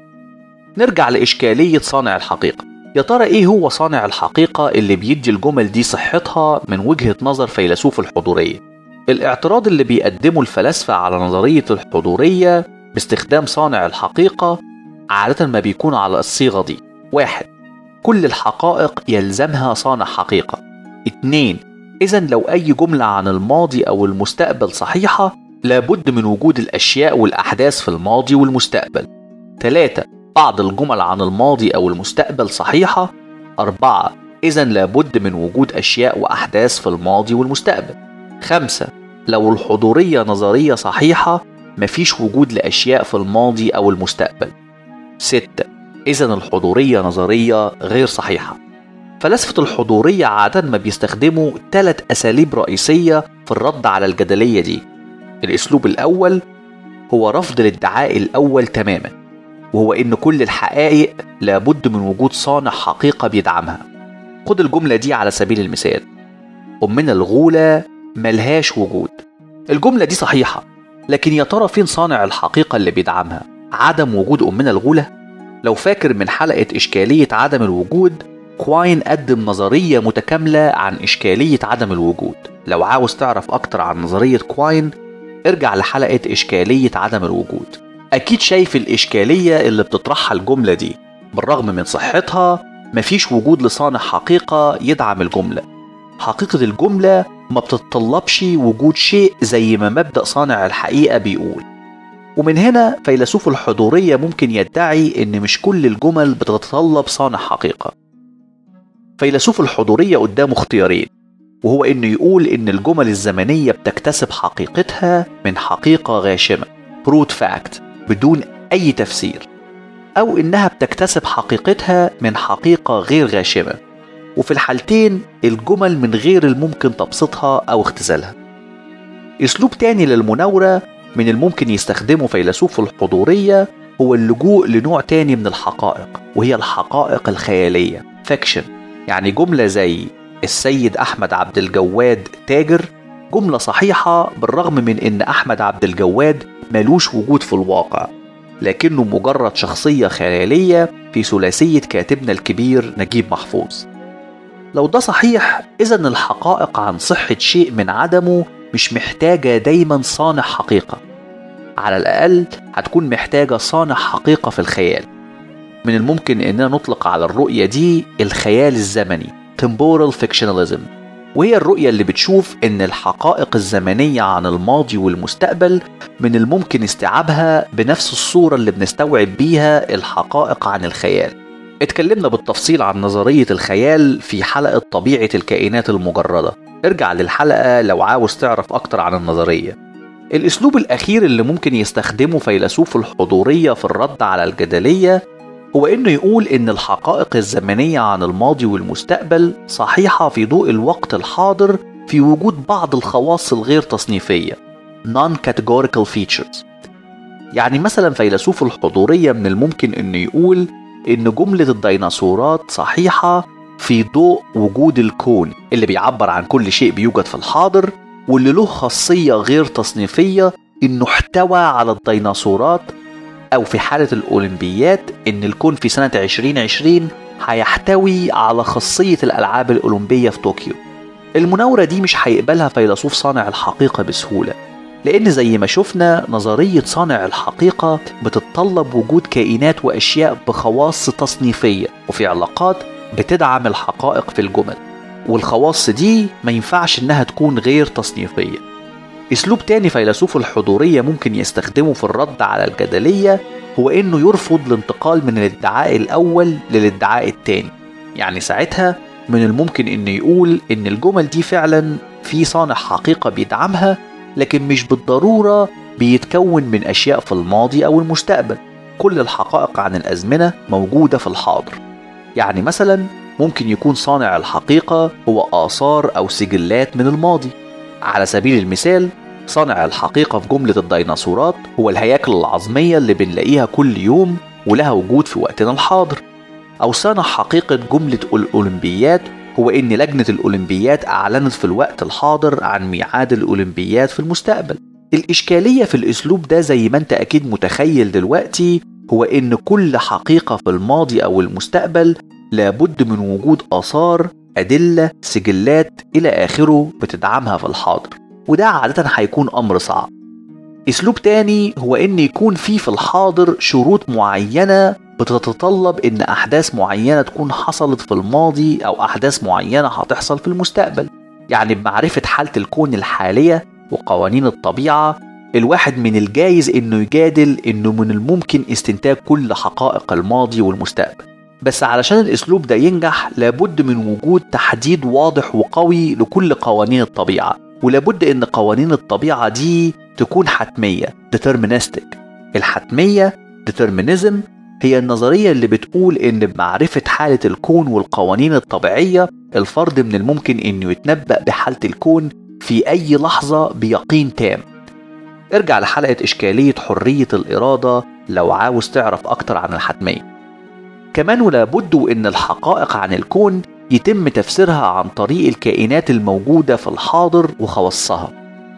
نرجع لإشكالية صانع الحقيقة يا ترى ايه هو صانع الحقيقة اللي بيدي الجمل دي صحتها من وجهة نظر فيلسوف الحضورية الاعتراض اللي بيقدمه الفلاسفة على نظرية الحضورية باستخدام صانع الحقيقة عادة ما بيكون على الصيغة دي واحد كل الحقائق يلزمها صانع حقيقة اتنين إذا لو أي جملة عن الماضي أو المستقبل صحيحة لابد من وجود الأشياء والأحداث في الماضي والمستقبل تلاتة بعض الجمل عن الماضي أو المستقبل صحيحة أربعة إذا لابد من وجود أشياء وأحداث في الماضي والمستقبل خمسة لو الحضورية نظرية صحيحة مفيش وجود لأشياء في الماضي أو المستقبل ستة إذا الحضورية نظرية غير صحيحة فلاسفة الحضورية عادة ما بيستخدموا ثلاث أساليب رئيسية في الرد على الجدلية دي الأسلوب الأول هو رفض الادعاء الأول تماما وهو إن كل الحقائق لابد من وجود صانع حقيقة بيدعمها خد الجملة دي على سبيل المثال أمنا الغولة ملهاش وجود الجملة دي صحيحة لكن يا ترى فين صانع الحقيقة اللي بيدعمها عدم وجود أمنا الغولة لو فاكر من حلقة إشكالية عدم الوجود كواين قدم نظرية متكاملة عن إشكالية عدم الوجود لو عاوز تعرف أكتر عن نظرية كواين ارجع لحلقة إشكالية عدم الوجود أكيد شايف الإشكالية اللي بتطرحها الجملة دي بالرغم من صحتها مفيش وجود لصانع حقيقة يدعم الجملة حقيقة الجملة ما بتتطلبش وجود شيء زي ما مبدأ صانع الحقيقة بيقول ومن هنا فيلسوف الحضورية ممكن يدعي إن مش كل الجمل بتتطلب صانع حقيقة فيلسوف الحضورية قدامه اختيارين وهو إنه يقول إن الجمل الزمنية بتكتسب حقيقتها من حقيقة غاشمة بروت فاكت بدون أي تفسير أو إنها بتكتسب حقيقتها من حقيقة غير غاشمة وفي الحالتين الجمل من غير الممكن تبسيطها أو اختزالها أسلوب تاني للمناورة من الممكن يستخدمه فيلسوف الحضورية هو اللجوء لنوع تاني من الحقائق وهي الحقائق الخيالية فيكشن يعني جملة زي السيد أحمد عبد الجواد تاجر جملة صحيحة بالرغم من إن أحمد عبد الجواد ملوش وجود في الواقع لكنه مجرد شخصية خيالية في ثلاثية كاتبنا الكبير نجيب محفوظ لو ده صحيح إذا الحقائق عن صحة شيء من عدمه مش محتاجة دايما صانع حقيقة على الأقل هتكون محتاجة صانع حقيقة في الخيال من الممكن إننا نطلق على الرؤية دي الخيال الزمني temporal fictionalism وهي الرؤية اللي بتشوف إن الحقائق الزمنية عن الماضي والمستقبل من الممكن استيعابها بنفس الصورة اللي بنستوعب بيها الحقائق عن الخيال اتكلمنا بالتفصيل عن نظرية الخيال في حلقة طبيعة الكائنات المجردة ارجع للحلقة لو عاوز تعرف أكتر عن النظرية الأسلوب الأخير اللي ممكن يستخدمه فيلسوف الحضورية في الرد على الجدلية هو إنه يقول إن الحقائق الزمنية عن الماضي والمستقبل صحيحة في ضوء الوقت الحاضر في وجود بعض الخواص الغير تصنيفية non-categorical features يعني مثلا فيلسوف الحضورية من الممكن إنه يقول إن جملة الديناصورات صحيحة في ضوء وجود الكون اللي بيعبر عن كل شيء بيوجد في الحاضر واللي له خاصية غير تصنيفية إنه احتوى على الديناصورات أو في حالة الأولمبيات إن الكون في سنة 2020 هيحتوي على خاصية الألعاب الأولمبية في طوكيو المناورة دي مش هيقبلها فيلسوف صانع الحقيقة بسهولة لأن زي ما شفنا نظرية صانع الحقيقة بتتطلب وجود كائنات وأشياء بخواص تصنيفية وفي علاقات بتدعم الحقائق في الجمل والخواص دي ما ينفعش إنها تكون غير تصنيفية أسلوب تاني فيلسوف الحضورية ممكن يستخدمه في الرد على الجدلية هو إنه يرفض الانتقال من الادعاء الأول للادعاء التاني يعني ساعتها من الممكن إنه يقول إن الجمل دي فعلا في صانع حقيقة بيدعمها لكن مش بالضرورة بيتكون من أشياء في الماضي أو المستقبل كل الحقائق عن الأزمنة موجودة في الحاضر يعني مثلا ممكن يكون صانع الحقيقة هو آثار أو سجلات من الماضي على سبيل المثال صانع الحقيقة في جملة الديناصورات هو الهياكل العظمية اللي بنلاقيها كل يوم ولها وجود في وقتنا الحاضر أو صانع حقيقة جملة الأولمبيات هو إن لجنة الأولمبيات أعلنت في الوقت الحاضر عن ميعاد الأولمبيات في المستقبل الإشكالية في الأسلوب ده زي ما أنت أكيد متخيل دلوقتي هو إن كل حقيقة في الماضي أو المستقبل لابد من وجود آثار أدلة سجلات إلى آخره بتدعمها في الحاضر وده عادة هيكون أمر صعب أسلوب تاني هو إن يكون في في الحاضر شروط معينة بتتطلب إن أحداث معينة تكون حصلت في الماضي أو أحداث معينة هتحصل في المستقبل يعني بمعرفة حالة الكون الحالية وقوانين الطبيعة الواحد من الجايز إنه يجادل إنه من الممكن استنتاج كل حقائق الماضي والمستقبل بس علشان الأسلوب ده ينجح لابد من وجود تحديد واضح وقوي لكل قوانين الطبيعة ولابد إن قوانين الطبيعة دي تكون حتمية deterministic الحتمية determinism هي النظرية اللي بتقول إن بمعرفة حالة الكون والقوانين الطبيعية الفرد من الممكن إنه يتنبأ بحالة الكون في أي لحظة بيقين تام ارجع لحلقة إشكالية حرية الإرادة لو عاوز تعرف أكتر عن الحتمية كمان ولابد إن الحقائق عن الكون يتم تفسيرها عن طريق الكائنات الموجودة في الحاضر وخواصها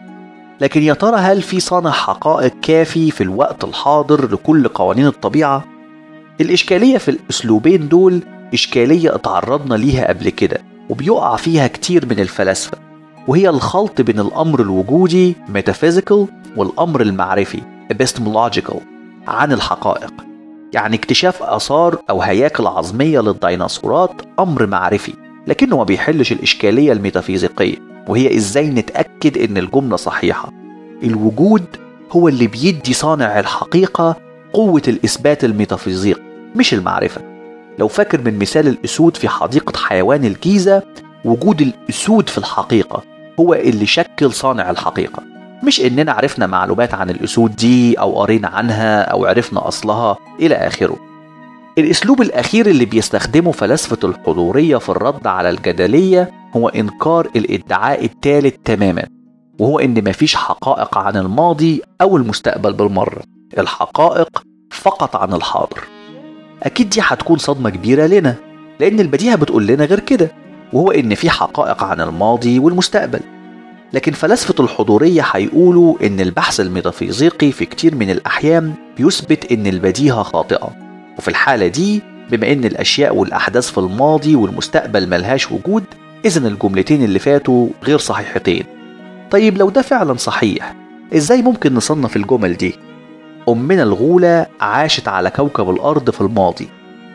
لكن يا ترى هل في صانع حقائق كافي في الوقت الحاضر لكل قوانين الطبيعة؟ الإشكالية في الأسلوبين دول إشكالية اتعرضنا ليها قبل كده وبيقع فيها كتير من الفلاسفة وهي الخلط بين الأمر الوجودي metaphysical والأمر المعرفي epistemological عن الحقائق يعني اكتشاف آثار أو هياكل عظمية للديناصورات أمر معرفي لكنه ما بيحلش الإشكالية الميتافيزيقية وهي إزاي نتأكد إن الجملة صحيحة الوجود هو اللي بيدي صانع الحقيقة قوة الإثبات الميتافيزيقي مش المعرفة لو فاكر من مثال الأسود في حديقة حيوان الجيزة وجود الأسود في الحقيقة هو اللي شكل صانع الحقيقة مش إننا عرفنا معلومات عن الأسود دي أو قرينا عنها أو عرفنا أصلها إلى آخره الأسلوب الأخير اللي بيستخدمه فلاسفة الحضورية في الرد على الجدلية هو إنكار الادعاء الثالث تماما وهو إن مفيش حقائق عن الماضي أو المستقبل بالمرة الحقائق فقط عن الحاضر أكيد دي هتكون صدمة كبيرة لنا لأن البديهة بتقول لنا غير كده وهو إن في حقائق عن الماضي والمستقبل لكن فلاسفة الحضورية هيقولوا إن البحث الميتافيزيقي في كتير من الأحيان بيثبت إن البديهة خاطئة وفي الحالة دي بما إن الأشياء والأحداث في الماضي والمستقبل ملهاش وجود إذا الجملتين اللي فاتوا غير صحيحتين طيب لو ده فعلا صحيح إزاي ممكن نصنف الجمل دي؟ أمنا الغولة عاشت على كوكب الأرض في الماضي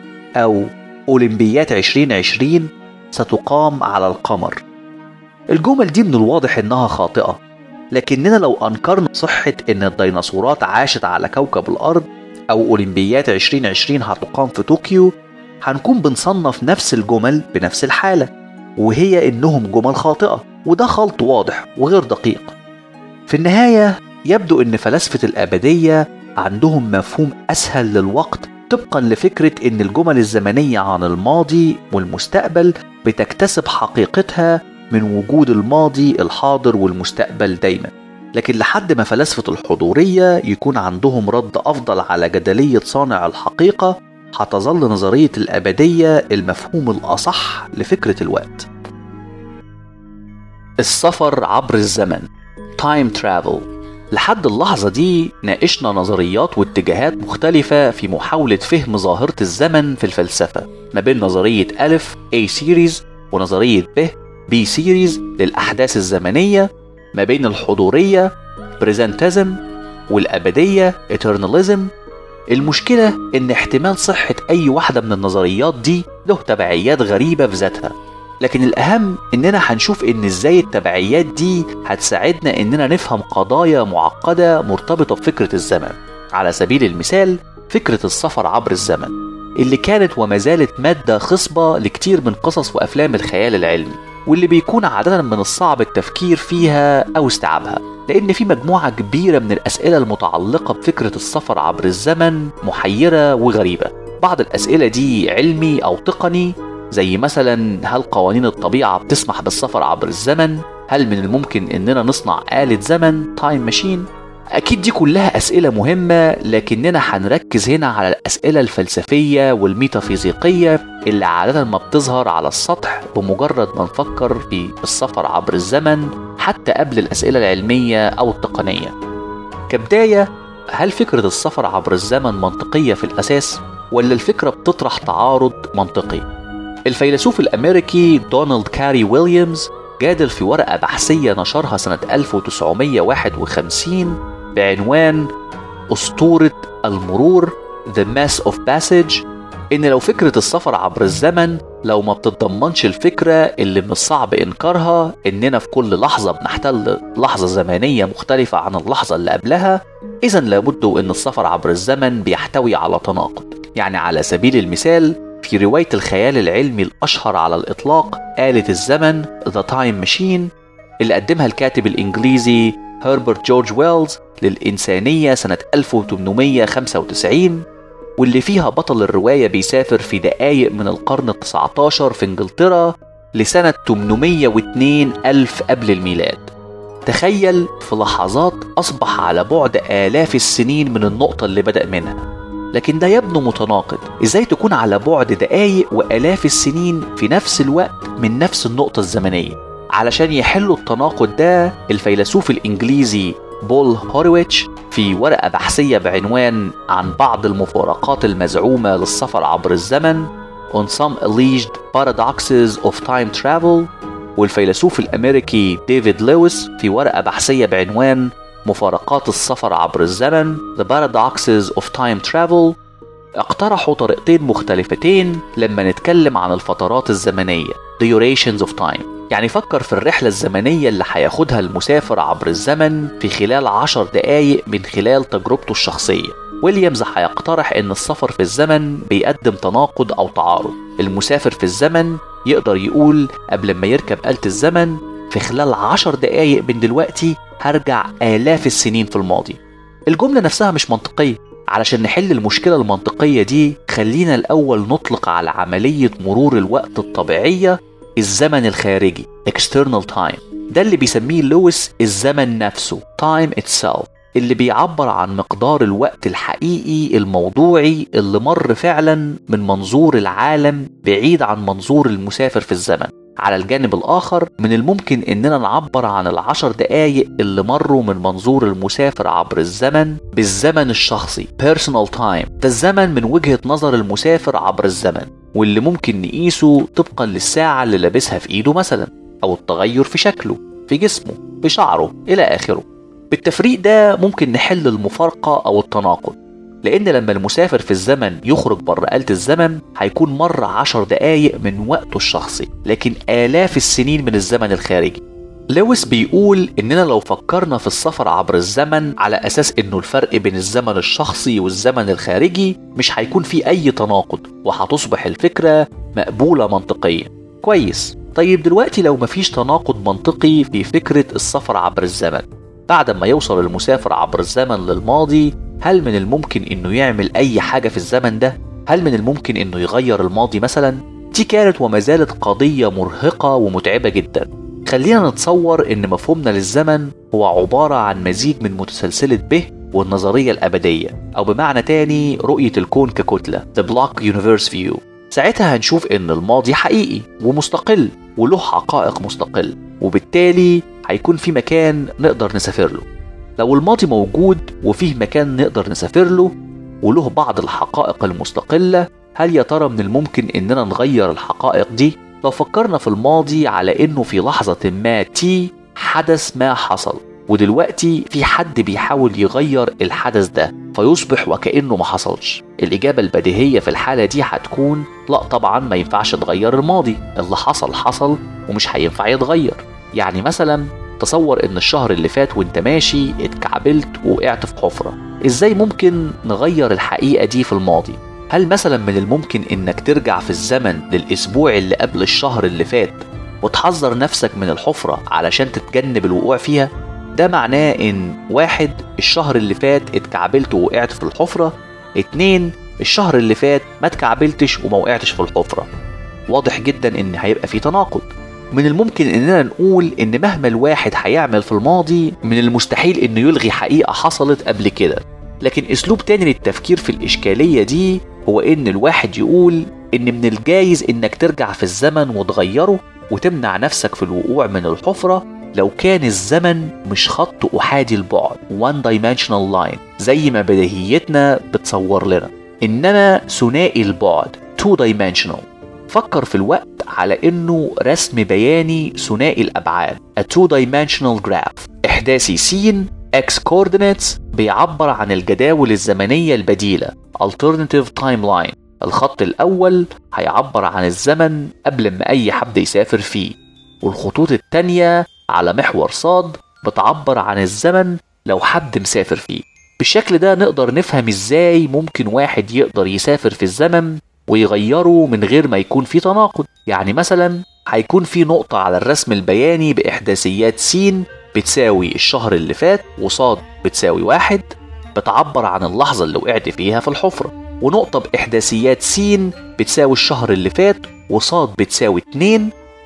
أو أولمبيات 2020 ستقام على القمر الجمل دي من الواضح إنها خاطئة لكننا لو أنكرنا صحة إن الديناصورات عاشت على كوكب الأرض أو أولمبيات 2020 هتقام في طوكيو هنكون بنصنف نفس الجمل بنفس الحالة وهي إنهم جمل خاطئة وده خلط واضح وغير دقيق في النهاية يبدو إن فلاسفة الأبدية عندهم مفهوم أسهل للوقت طبقا لفكرة إن الجمل الزمنية عن الماضي والمستقبل بتكتسب حقيقتها من وجود الماضي الحاضر والمستقبل دايما لكن لحد ما فلاسفة الحضورية يكون عندهم رد أفضل على جدلية صانع الحقيقة هتظل نظرية الأبدية المفهوم الأصح لفكرة الوقت السفر عبر الزمن Time Travel لحد اللحظة دي ناقشنا نظريات واتجاهات مختلفة في محاولة فهم ظاهرة الزمن في الفلسفة ما بين نظرية ألف A Series ونظرية ب B Series للأحداث الزمنية ما بين الحضورية Presentism والأبدية Eternalism المشكلة إن احتمال صحة أي واحدة من النظريات دي له تبعيات غريبة في ذاتها لكن الأهم إننا هنشوف إن إزاي التبعيات دي هتساعدنا إننا نفهم قضايا معقدة مرتبطة بفكرة الزمن على سبيل المثال فكرة السفر عبر الزمن اللي كانت وما زالت مادة خصبة لكتير من قصص وأفلام الخيال العلمي واللي بيكون عادة من الصعب التفكير فيها أو استيعابها لأن في مجموعة كبيرة من الأسئلة المتعلقة بفكرة السفر عبر الزمن محيرة وغريبة بعض الأسئلة دي علمي أو تقني زي مثلا هل قوانين الطبيعة بتسمح بالسفر عبر الزمن؟ هل من الممكن إننا نصنع آلة زمن تايم ماشين؟ أكيد دي كلها أسئلة مهمة لكننا هنركز هنا على الأسئلة الفلسفية والميتافيزيقية اللي عادة ما بتظهر على السطح بمجرد ما نفكر في السفر عبر الزمن حتى قبل الأسئلة العلمية أو التقنية كبداية هل فكرة السفر عبر الزمن منطقية في الأساس؟ ولا الفكرة بتطرح تعارض منطقي؟ الفيلسوف الأمريكي دونالد كاري ويليامز جادل في ورقة بحثية نشرها سنة 1951 بعنوان أسطورة المرور The Mass of Passage إن لو فكرة السفر عبر الزمن لو ما بتتضمنش الفكرة اللي من الصعب إنكارها إننا في كل لحظة بنحتل لحظة زمنية مختلفة عن اللحظة اللي قبلها إذا لابد إن السفر عبر الزمن بيحتوي على تناقض يعني على سبيل المثال في رواية الخيال العلمي الأشهر على الإطلاق آلة الزمن The Time Machine اللي قدمها الكاتب الإنجليزي هربرت جورج ويلز للإنسانية سنة 1895 واللي فيها بطل الرواية بيسافر في دقايق من القرن التسعة عشر في إنجلترا لسنة 802 ألف قبل الميلاد تخيل في لحظات أصبح على بعد آلاف السنين من النقطة اللي بدأ منها لكن ده يبدو متناقض ازاي تكون على بعد دقايق وآلاف السنين في نفس الوقت من نفس النقطة الزمنية علشان يحلوا التناقض ده الفيلسوف الإنجليزي بول هورويتش في ورقة بحثية بعنوان عن بعض المفارقات المزعومة للسفر عبر الزمن on some alleged paradoxes of time travel والفيلسوف الأمريكي ديفيد لويس في ورقة بحثية بعنوان مفارقات السفر عبر الزمن The Paradoxes of Time Travel اقترحوا طريقتين مختلفتين لما نتكلم عن الفترات الزمنية Durations of Time يعني فكر في الرحلة الزمنية اللي هياخدها المسافر عبر الزمن في خلال عشر دقايق من خلال تجربته الشخصية ويليامز هيقترح ان السفر في الزمن بيقدم تناقض او تعارض المسافر في الزمن يقدر يقول قبل ما يركب آلة الزمن في خلال عشر دقايق من دلوقتي هرجع آلاف السنين في الماضي الجملة نفسها مش منطقية علشان نحل المشكلة المنطقية دي خلينا الأول نطلق على عملية مرور الوقت الطبيعية الزمن الخارجي external time ده اللي بيسميه لويس الزمن نفسه time itself اللي بيعبر عن مقدار الوقت الحقيقي الموضوعي اللي مر فعلا من منظور العالم بعيد عن منظور المسافر في الزمن على الجانب الآخر من الممكن إننا نعبر عن العشر دقايق اللي مروا من منظور المسافر عبر الزمن بالزمن الشخصي personal time ده الزمن من وجهة نظر المسافر عبر الزمن واللي ممكن نقيسه طبقا للساعة اللي لابسها في إيده مثلا أو التغير في شكله في جسمه في شعره إلى آخره بالتفريق ده ممكن نحل المفارقة أو التناقض لأن لما المسافر في الزمن يخرج بره آلة الزمن هيكون مر عشر دقايق من وقته الشخصي لكن آلاف السنين من الزمن الخارجي لويس بيقول إننا لو فكرنا في السفر عبر الزمن على أساس إنه الفرق بين الزمن الشخصي والزمن الخارجي مش هيكون في أي تناقض وهتصبح الفكرة مقبولة منطقيا كويس طيب دلوقتي لو مفيش تناقض منطقي في فكرة السفر عبر الزمن بعد ما يوصل المسافر عبر الزمن للماضي هل من الممكن انه يعمل اي حاجه في الزمن ده هل من الممكن انه يغير الماضي مثلا دي كانت وما زالت قضيه مرهقه ومتعبه جدا خلينا نتصور ان مفهومنا للزمن هو عباره عن مزيج من متسلسله به والنظريه الابديه او بمعنى تاني رؤيه الكون ككتله The Block Universe View ساعتها هنشوف ان الماضي حقيقي ومستقل وله حقائق مستقل وبالتالي هيكون في مكان نقدر نسافر له لو الماضي موجود وفيه مكان نقدر نسافر له وله بعض الحقائق المستقلة هل يا ترى من الممكن إننا نغير الحقائق دي؟ لو فكرنا في الماضي على إنه في لحظة ما تي حدث ما حصل ودلوقتي في حد بيحاول يغير الحدث ده فيصبح وكأنه ما حصلش الإجابة البديهية في الحالة دي هتكون لا طبعا ما ينفعش تغير الماضي اللي حصل حصل ومش هينفع يتغير يعني مثلا تصور ان الشهر اللي فات وانت ماشي اتكعبلت ووقعت في حفرة ازاي ممكن نغير الحقيقة دي في الماضي هل مثلا من الممكن انك ترجع في الزمن للاسبوع اللي قبل الشهر اللي فات وتحذر نفسك من الحفرة علشان تتجنب الوقوع فيها ده معناه ان واحد الشهر اللي فات اتكعبلت ووقعت في الحفرة اتنين الشهر اللي فات ما اتكعبلتش وما وقعتش في الحفرة واضح جدا ان هيبقى في تناقض من الممكن اننا نقول ان مهما الواحد هيعمل في الماضي من المستحيل انه يلغي حقيقة حصلت قبل كده لكن اسلوب تاني للتفكير في الاشكالية دي هو ان الواحد يقول ان من الجايز انك ترجع في الزمن وتغيره وتمنع نفسك في الوقوع من الحفرة لو كان الزمن مش خط أحادي البعد one dimensional line زي ما بديهيتنا بتصور لنا إنما ثنائي البعد two dimensional فكر في الوقت على انه رسم بياني ثنائي الابعاد a two dimensional graph احداثي س x coordinates بيعبر عن الجداول الزمنية البديلة alternative timeline الخط الأول هيعبر عن الزمن قبل ما أي حد يسافر فيه والخطوط التانية على محور صاد بتعبر عن الزمن لو حد مسافر فيه بالشكل ده نقدر نفهم ازاي ممكن واحد يقدر يسافر في الزمن ويغيره من غير ما يكون في تناقض يعني مثلا هيكون في نقطة على الرسم البياني بإحداثيات س بتساوي الشهر اللي فات وصاد بتساوي واحد بتعبر عن اللحظة اللي وقعت فيها في الحفرة ونقطة بإحداثيات س بتساوي الشهر اللي فات وصاد بتساوي اتنين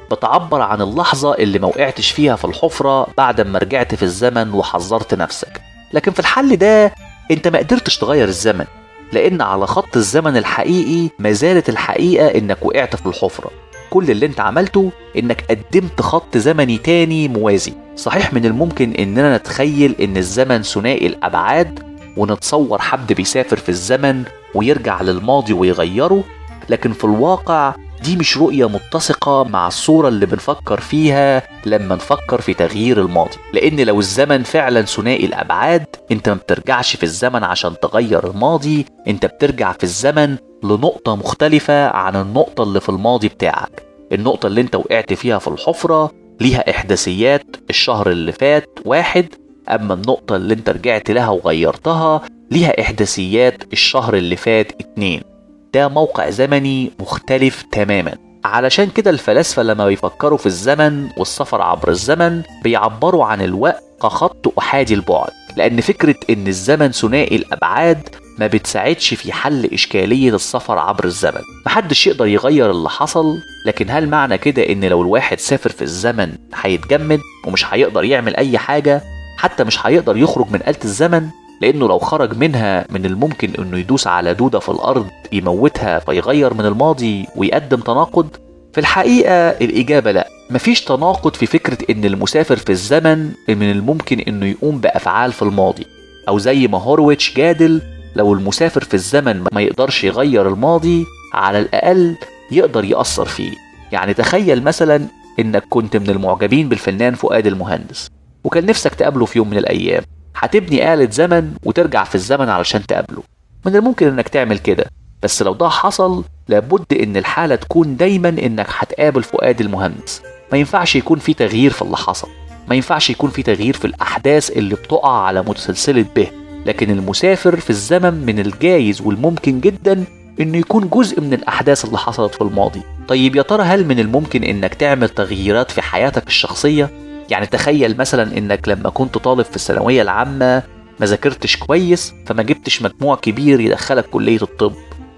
بتعبر عن اللحظة اللي ما وقعتش فيها في الحفرة بعد ما رجعت في الزمن وحذرت نفسك لكن في الحل ده انت ما قدرتش تغير الزمن لان على خط الزمن الحقيقي ما زالت الحقيقة انك وقعت في الحفرة كل اللي انت عملته انك قدمت خط زمني تاني موازي صحيح من الممكن اننا نتخيل ان الزمن ثنائي الابعاد ونتصور حد بيسافر في الزمن ويرجع للماضي ويغيره لكن في الواقع دي مش رؤية متسقة مع الصورة اللي بنفكر فيها لما نفكر في تغيير الماضي لأن لو الزمن فعلا ثنائي الأبعاد أنت ما بترجعش في الزمن عشان تغير الماضي أنت بترجع في الزمن لنقطة مختلفة عن النقطة اللي في الماضي بتاعك النقطة اللي أنت وقعت فيها في الحفرة ليها إحداثيات الشهر اللي فات واحد أما النقطة اللي أنت رجعت لها وغيرتها ليها إحداثيات الشهر اللي فات اتنين ده موقع زمني مختلف تماما علشان كده الفلاسفة لما بيفكروا في الزمن والسفر عبر الزمن بيعبروا عن الوقت كخط أحادي البعد لأن فكرة إن الزمن ثنائي الأبعاد ما بتساعدش في حل إشكالية السفر عبر الزمن محدش يقدر يغير اللي حصل لكن هل معنى كده إن لو الواحد سافر في الزمن هيتجمد ومش هيقدر يعمل أي حاجة حتى مش هيقدر يخرج من آلة الزمن لأنه لو خرج منها من الممكن إنه يدوس على دودة في الأرض يموتها فيغير من الماضي ويقدم تناقض في الحقيقة الإجابة لأ مفيش تناقض في فكرة إن المسافر في الزمن من الممكن إنه يقوم بأفعال في الماضي أو زي ما هورويتش جادل لو المسافر في الزمن ما يقدرش يغير الماضي على الأقل يقدر يأثر فيه يعني تخيل مثلا إنك كنت من المعجبين بالفنان فؤاد المهندس وكان نفسك تقابله في يوم من الأيام هتبني آلة زمن وترجع في الزمن علشان تقابله من الممكن إنك تعمل كده بس لو ده حصل لابد إن الحالة تكون دايما إنك هتقابل فؤاد المهندس ما ينفعش يكون في تغيير في اللي حصل ما ينفعش يكون في تغيير في الأحداث اللي بتقع على متسلسلة به لكن المسافر في الزمن من الجايز والممكن جدا انه يكون جزء من الاحداث اللي حصلت في الماضي طيب يا ترى هل من الممكن انك تعمل تغييرات في حياتك الشخصيه يعني تخيل مثلا انك لما كنت طالب في الثانويه العامه ما ذاكرتش كويس فما جبتش مجموع كبير يدخلك كليه الطب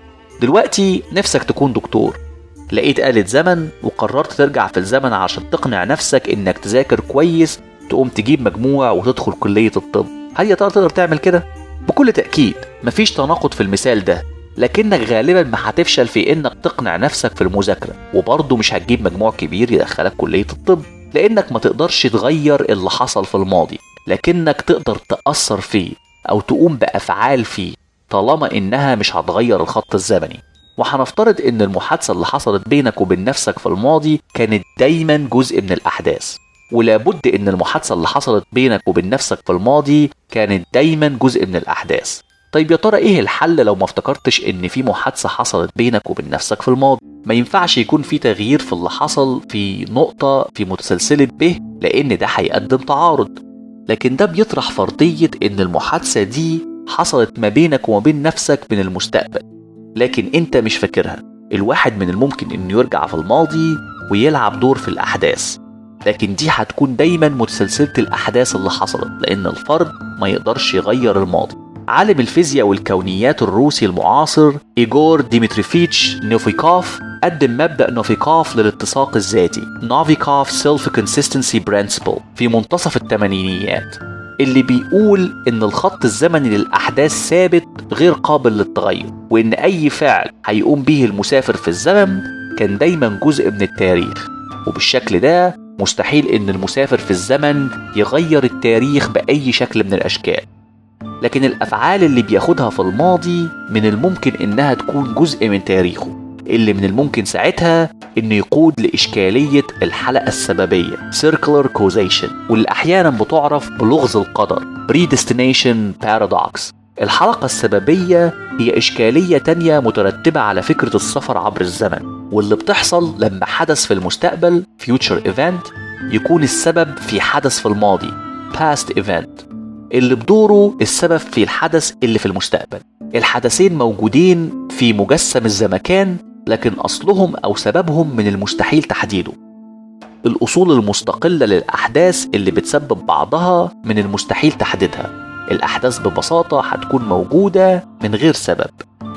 دلوقتي نفسك تكون دكتور لقيت آلة زمن وقررت ترجع في الزمن عشان تقنع نفسك انك تذاكر كويس تقوم تجيب مجموع وتدخل كلية الطب هل يا ترى تقدر تعمل كده؟ بكل تأكيد مفيش تناقض في المثال ده لكنك غالبا ما هتفشل في انك تقنع نفسك في المذاكرة وبرضه مش هتجيب مجموع كبير يدخلك كلية الطب لانك ما تقدرش تغير اللي حصل في الماضي لكنك تقدر تأثر فيه او تقوم بأفعال فيه طالما انها مش هتغير الخط الزمني وهنفترض ان المحادثة اللي حصلت بينك وبين نفسك في الماضي كانت دايما جزء من الاحداث ولابد ان المحادثة اللي حصلت بينك وبين نفسك في الماضي كانت دايما جزء من الاحداث طيب يا ترى ايه الحل لو ما افتكرتش ان في محادثة حصلت بينك وبين نفسك في الماضي ما ينفعش يكون في تغيير في اللي حصل في نقطة في متسلسلة به لان ده هيقدم تعارض لكن ده بيطرح فرضية ان المحادثة دي حصلت ما بينك وما بين نفسك من المستقبل لكن انت مش فاكرها الواحد من الممكن انه يرجع في الماضي ويلعب دور في الاحداث لكن دي هتكون دايما متسلسلة الأحداث اللي حصلت لأن الفرد ما يقدرش يغير الماضي عالم الفيزياء والكونيات الروسي المعاصر إيجور ديمتريفيتش نوفيكوف قدم مبدأ نوفيكوف للاتصاق الذاتي نوفيكوف سيلف كونسيستنسي برنسبل في منتصف الثمانينيات اللي بيقول إن الخط الزمني للأحداث ثابت غير قابل للتغير وإن أي فعل هيقوم به المسافر في الزمن كان دايما جزء من التاريخ وبالشكل ده مستحيل إن المسافر في الزمن يغير التاريخ بأي شكل من الأشكال لكن الأفعال اللي بياخدها في الماضي من الممكن إنها تكون جزء من تاريخه اللي من الممكن ساعتها إنه يقود لإشكالية الحلقة السببية Circular Causation واللي أحيانا بتعرف بلغز القدر Predestination Paradox الحلقة السببية هي إشكالية تانية مترتبة على فكرة السفر عبر الزمن واللي بتحصل لما حدث في المستقبل Future Event يكون السبب في حدث في الماضي Past Event اللي بدوره السبب في الحدث اللي في المستقبل الحدثين موجودين في مجسم الزمكان لكن أصلهم أو سببهم من المستحيل تحديده الأصول المستقلة للأحداث اللي بتسبب بعضها من المستحيل تحديدها الأحداث ببساطة هتكون موجودة من غير سبب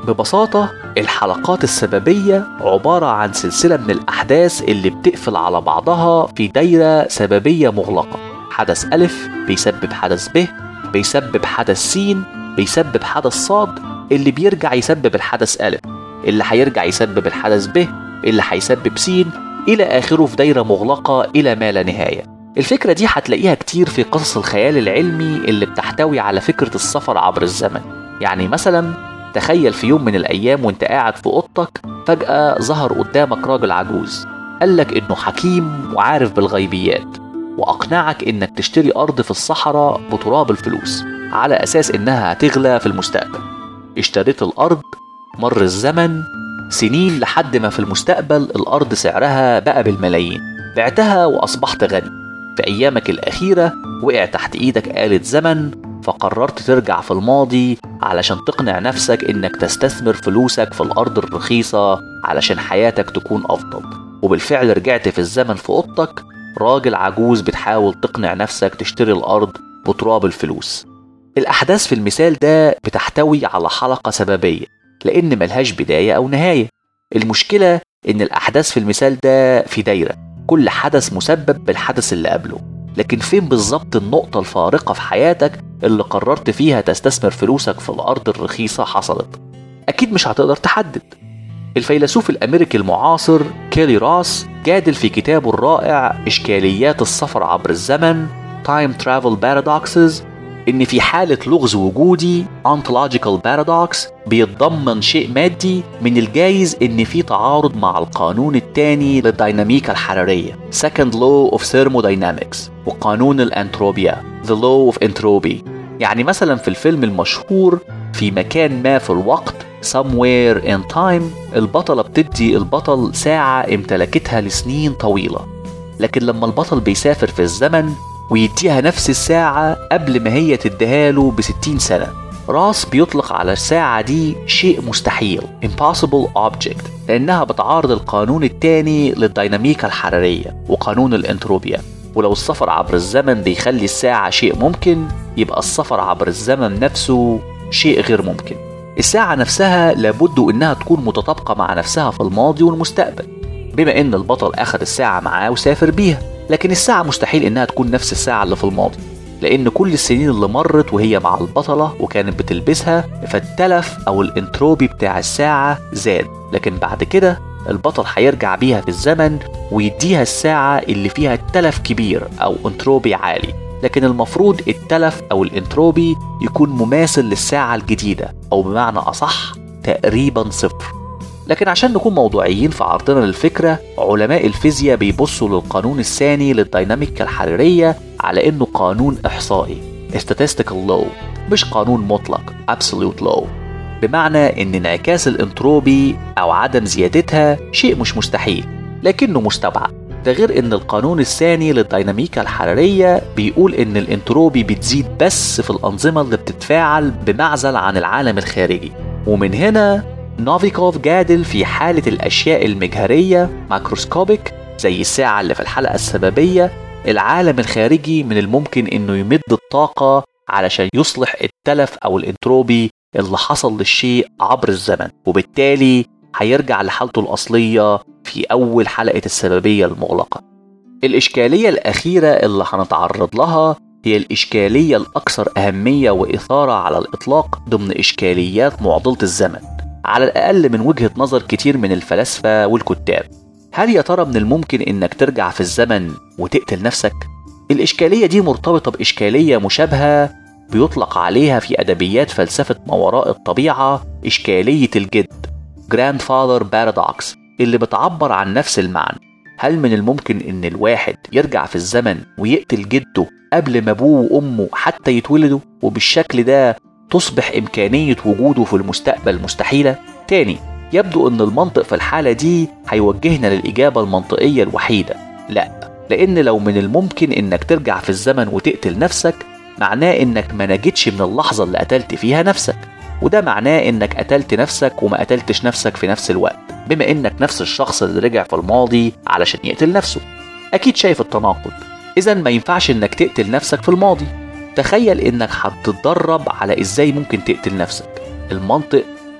ببساطة الحلقات السببية عبارة عن سلسلة من الأحداث اللي بتقفل على بعضها في دايرة سببية مغلقة حدث ألف بيسبب حدث ب بيسبب حدث س بيسبب حدث صاد اللي بيرجع يسبب الحدث ألف اللي هيرجع يسبب الحدث ب اللي هيسبب س إلى آخره في دايرة مغلقة إلى ما لا نهاية الفكرة دي هتلاقيها كتير في قصص الخيال العلمي اللي بتحتوي على فكرة السفر عبر الزمن يعني مثلا تخيل في يوم من الأيام وانت قاعد في أوضتك فجأة ظهر قدامك راجل عجوز قالك إنه حكيم وعارف بالغيبيات وأقنعك إنك تشتري أرض في الصحراء بتراب الفلوس على أساس إنها هتغلى في المستقبل اشتريت الأرض مر الزمن سنين لحد ما في المستقبل الأرض سعرها بقى بالملايين بعتها وأصبحت غني في أيامك الأخيرة وقع تحت إيدك آلة زمن فقررت ترجع في الماضي علشان تقنع نفسك إنك تستثمر فلوسك في الأرض الرخيصة علشان حياتك تكون أفضل وبالفعل رجعت في الزمن في أوضتك راجل عجوز بتحاول تقنع نفسك تشتري الأرض بتراب الفلوس الأحداث في المثال ده بتحتوي على حلقة سببية لأن ملهاش بداية أو نهاية المشكلة إن الأحداث في المثال ده في دايرة كل حدث مسبب بالحدث اللي قبله لكن فين بالظبط النقطة الفارقة في حياتك اللي قررت فيها تستثمر فلوسك في الأرض الرخيصة حصلت أكيد مش هتقدر تحدد الفيلسوف الأمريكي المعاصر كيلي راس جادل في كتابه الرائع إشكاليات السفر عبر الزمن Time Travel Paradoxes إن في حالة لغز وجودي ontological paradox بيتضمن شيء مادي من الجايز إن في تعارض مع القانون الثاني للديناميكا الحرارية Second Law of Thermodynamics وقانون الأنتروبيا The Law of Entropy يعني مثلا في الفيلم المشهور في مكان ما في الوقت Somewhere in Time البطلة بتدي البطل ساعة امتلكتها لسنين طويلة لكن لما البطل بيسافر في الزمن ويديها نفس الساعة قبل ما هي تديها له بستين سنة راس بيطلق على الساعة دي شيء مستحيل impossible object لأنها بتعارض القانون الثاني للديناميكا الحرارية وقانون الانتروبيا ولو السفر عبر الزمن بيخلي الساعة شيء ممكن يبقى السفر عبر الزمن نفسه شيء غير ممكن الساعة نفسها لابد إنها تكون متطابقة مع نفسها في الماضي والمستقبل بما إن البطل أخذ الساعة معاه وسافر بيها لكن الساعة مستحيل إنها تكون نفس الساعة اللي في الماضي لأن كل السنين اللي مرت وهي مع البطلة وكانت بتلبسها فالتلف أو الانتروبي بتاع الساعة زاد لكن بعد كده البطل هيرجع بيها في الزمن ويديها الساعة اللي فيها التلف كبير أو انتروبي عالي لكن المفروض التلف أو الانتروبي يكون مماثل للساعة الجديدة أو بمعنى أصح تقريبا صفر لكن عشان نكون موضوعيين في عرضنا للفكرة علماء الفيزياء بيبصوا للقانون الثاني للديناميكا الحرارية على إنه قانون إحصائي statistical law مش قانون مطلق absolute law بمعنى إن انعكاس الانتروبي أو عدم زيادتها شيء مش مستحيل لكنه مستبعد ده غير ان القانون الثاني للديناميكا الحرارية بيقول ان الانتروبي بتزيد بس في الأنظمة اللي بتتفاعل بمعزل عن العالم الخارجي ومن هنا نوفيكوف جادل في حالة الأشياء المجهرية ماكروسكوبيك زي الساعة اللي في الحلقة السببية العالم الخارجي من الممكن انه يمد الطاقة علشان يصلح التلف او الانتروبي اللي حصل للشيء عبر الزمن وبالتالي هيرجع لحالته الأصلية في أول حلقة السببية المغلقة الإشكالية الأخيرة اللي هنتعرض لها هي الإشكالية الأكثر أهمية وإثارة على الإطلاق ضمن إشكاليات معضلة الزمن على الأقل من وجهة نظر كتير من الفلاسفة والكتاب هل يا ترى من الممكن إنك ترجع في الزمن وتقتل نفسك؟ الإشكالية دي مرتبطة بإشكالية مشابهة بيطلق عليها في أدبيات فلسفة ما وراء الطبيعة إشكالية الجد Grandfather Paradox اللي بتعبر عن نفس المعنى هل من الممكن إن الواحد يرجع في الزمن ويقتل جده قبل ما أبوه وأمه حتى يتولدوا وبالشكل ده تصبح إمكانية وجوده في المستقبل مستحيلة؟ تاني يبدو أن المنطق في الحالة دي هيوجهنا للإجابة المنطقية الوحيدة لا لأن لو من الممكن إنك ترجع في الزمن وتقتل نفسك معناه إنك ما نجتش من اللحظة اللي قتلت فيها نفسك وده معناه إنك قتلت نفسك وما قتلتش نفسك في نفس الوقت بما إنك نفس الشخص اللي رجع في الماضي علشان يقتل نفسه أكيد شايف التناقض إذا ما ينفعش إنك تقتل نفسك في الماضي تخيل إنك هتتدرب على إزاي ممكن تقتل نفسك المنطق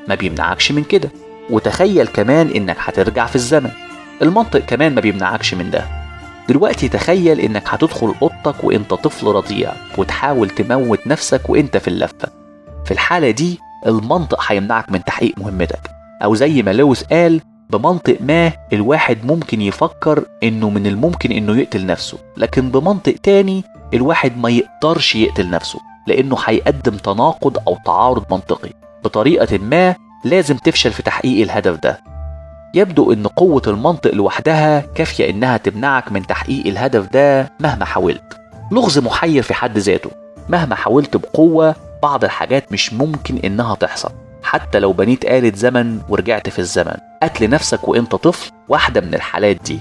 ما بيمنعكش من كده وتخيل كمان انك هترجع في الزمن المنطق كمان ما بيمنعكش من ده دلوقتي تخيل انك هتدخل اوضتك وانت طفل رضيع وتحاول تموت نفسك وانت في اللفة في الحالة دي المنطق هيمنعك من تحقيق مهمتك او زي ما لويس قال بمنطق ما الواحد ممكن يفكر انه من الممكن انه يقتل نفسه لكن بمنطق تاني الواحد ما يقدرش يقتل نفسه لانه هيقدم تناقض او تعارض منطقي بطريقة ما لازم تفشل في تحقيق الهدف ده يبدو ان قوة المنطق لوحدها كافية انها تمنعك من تحقيق الهدف ده مهما حاولت لغز محير في حد ذاته مهما حاولت بقوة بعض الحاجات مش ممكن انها تحصل حتى لو بنيت آلة زمن ورجعت في الزمن قتل نفسك وانت طفل واحدة من الحالات دي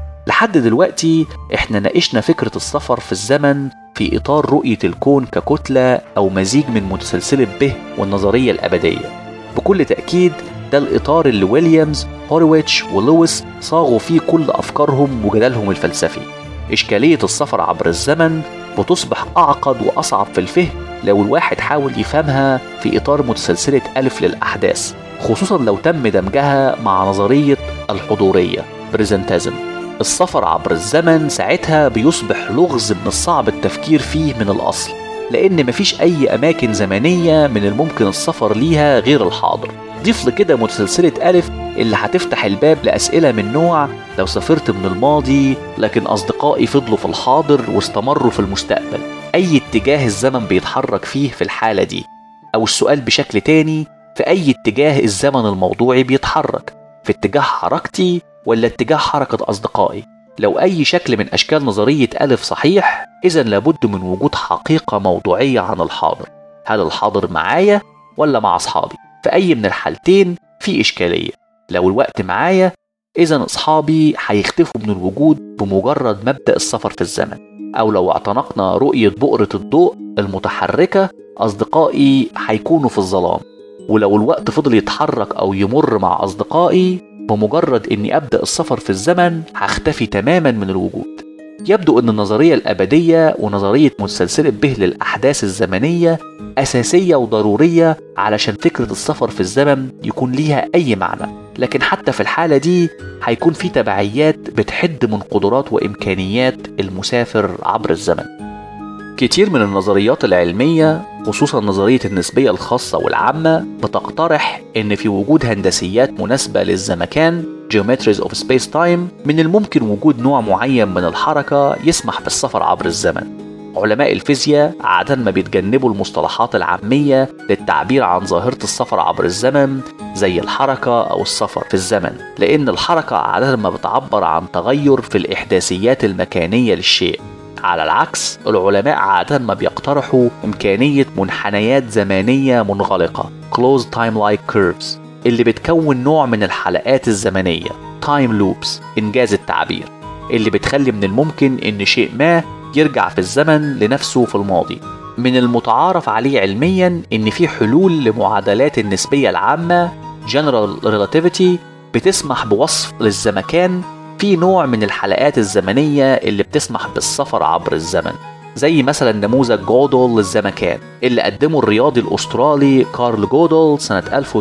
لحد دلوقتي احنا ناقشنا فكرة السفر في الزمن في إطار رؤية الكون ككتلة أو مزيج من متسلسلة به والنظرية الأبدية بكل تأكيد ده الإطار اللي ويليامز هورويتش ولويس صاغوا فيه كل أفكارهم وجدالهم الفلسفي إشكالية السفر عبر الزمن بتصبح أعقد وأصعب في الفهم لو الواحد حاول يفهمها في إطار متسلسلة ألف للأحداث خصوصا لو تم دمجها مع نظرية الحضورية بريزنتازم السفر عبر الزمن ساعتها بيصبح لغز من الصعب التفكير فيه من الأصل لأن مفيش أي أماكن زمنية من الممكن السفر ليها غير الحاضر ضيف لكده متسلسلة ألف اللي هتفتح الباب لأسئلة من نوع لو سافرت من الماضي لكن أصدقائي فضلوا في الحاضر واستمروا في المستقبل أي اتجاه الزمن بيتحرك فيه في الحالة دي أو السؤال بشكل تاني في أي اتجاه الزمن الموضوعي بيتحرك في اتجاه حركتي ولا اتجاه حركة أصدقائي لو أي شكل من أشكال نظرية ألف صحيح إذا لابد من وجود حقيقة موضوعية عن الحاضر هل الحاضر معايا ولا مع أصحابي في أي من الحالتين في إشكالية لو الوقت معايا إذا أصحابي هيختفوا من الوجود بمجرد مبدأ السفر في الزمن أو لو اعتنقنا رؤية بؤرة الضوء المتحركة أصدقائي هيكونوا في الظلام ولو الوقت فضل يتحرك أو يمر مع أصدقائي بمجرد إني أبدأ السفر في الزمن هختفي تماما من الوجود يبدو أن النظرية الأبدية ونظرية متسلسلة به للأحداث الزمنية أساسية وضرورية علشان فكرة السفر في الزمن يكون ليها أي معنى لكن حتى في الحالة دي هيكون في تبعيات بتحد من قدرات وإمكانيات المسافر عبر الزمن كتير من النظريات العلمية خصوصا نظرية النسبية الخاصة والعامة بتقترح إن في وجود هندسيات مناسبة للزمكان Geometries of Space Time من الممكن وجود نوع معين من الحركة يسمح بالسفر عبر الزمن علماء الفيزياء عادة ما بيتجنبوا المصطلحات العامية للتعبير عن ظاهرة السفر عبر الزمن زي الحركة أو السفر في الزمن لأن الحركة عادة ما بتعبر عن تغير في الإحداثيات المكانية للشيء على العكس العلماء عادة ما بيقترحوا إمكانية منحنيات زمنية منغلقة Closed Time-like Curves اللي بتكون نوع من الحلقات الزمنية Time Loops إنجاز التعبير اللي بتخلي من الممكن إن شيء ما يرجع في الزمن لنفسه في الماضي من المتعارف عليه علميا إن في حلول لمعادلات النسبية العامة General Relativity بتسمح بوصف للزمكان في نوع من الحلقات الزمنية اللي بتسمح بالسفر عبر الزمن زي مثلا نموذج جودل للزمكان اللي قدمه الرياضي الأسترالي كارل جودل سنة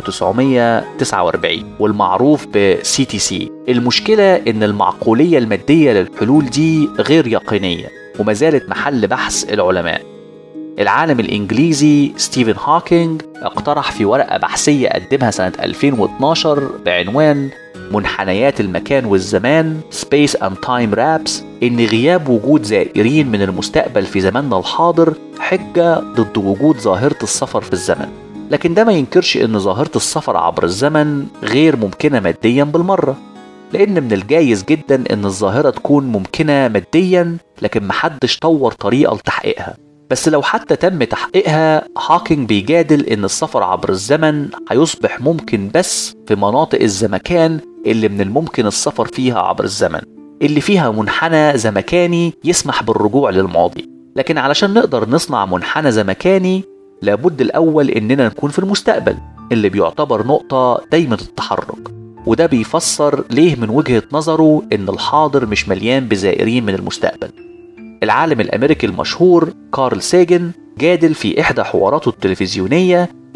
1949 والمعروف ب CTC المشكلة إن المعقولية المادية للحلول دي غير يقينية وما زالت محل بحث العلماء العالم الإنجليزي ستيفن هوكينج اقترح في ورقة بحثية قدمها سنة 2012 بعنوان منحنيات المكان والزمان Space and Time Wraps إن غياب وجود زائرين من المستقبل في زماننا الحاضر حجة ضد وجود ظاهرة السفر في الزمن لكن ده ما ينكرش إن ظاهرة السفر عبر الزمن غير ممكنة ماديا بالمرة لأن من الجايز جدا إن الظاهرة تكون ممكنة ماديا لكن محدش طور طريقة لتحقيقها بس لو حتى تم تحقيقها هوكينج بيجادل إن السفر عبر الزمن هيصبح ممكن بس في مناطق الزمكان اللي من الممكن السفر فيها عبر الزمن اللي فيها منحنى زمكاني يسمح بالرجوع للماضي لكن علشان نقدر نصنع منحنى زمكاني لابد الأول إننا نكون في المستقبل اللي بيعتبر نقطة دايمة التحرك وده بيفسر ليه من وجهة نظره إن الحاضر مش مليان بزائرين من المستقبل العالم الأمريكي المشهور كارل ساجن جادل في إحدى حواراته التلفزيونية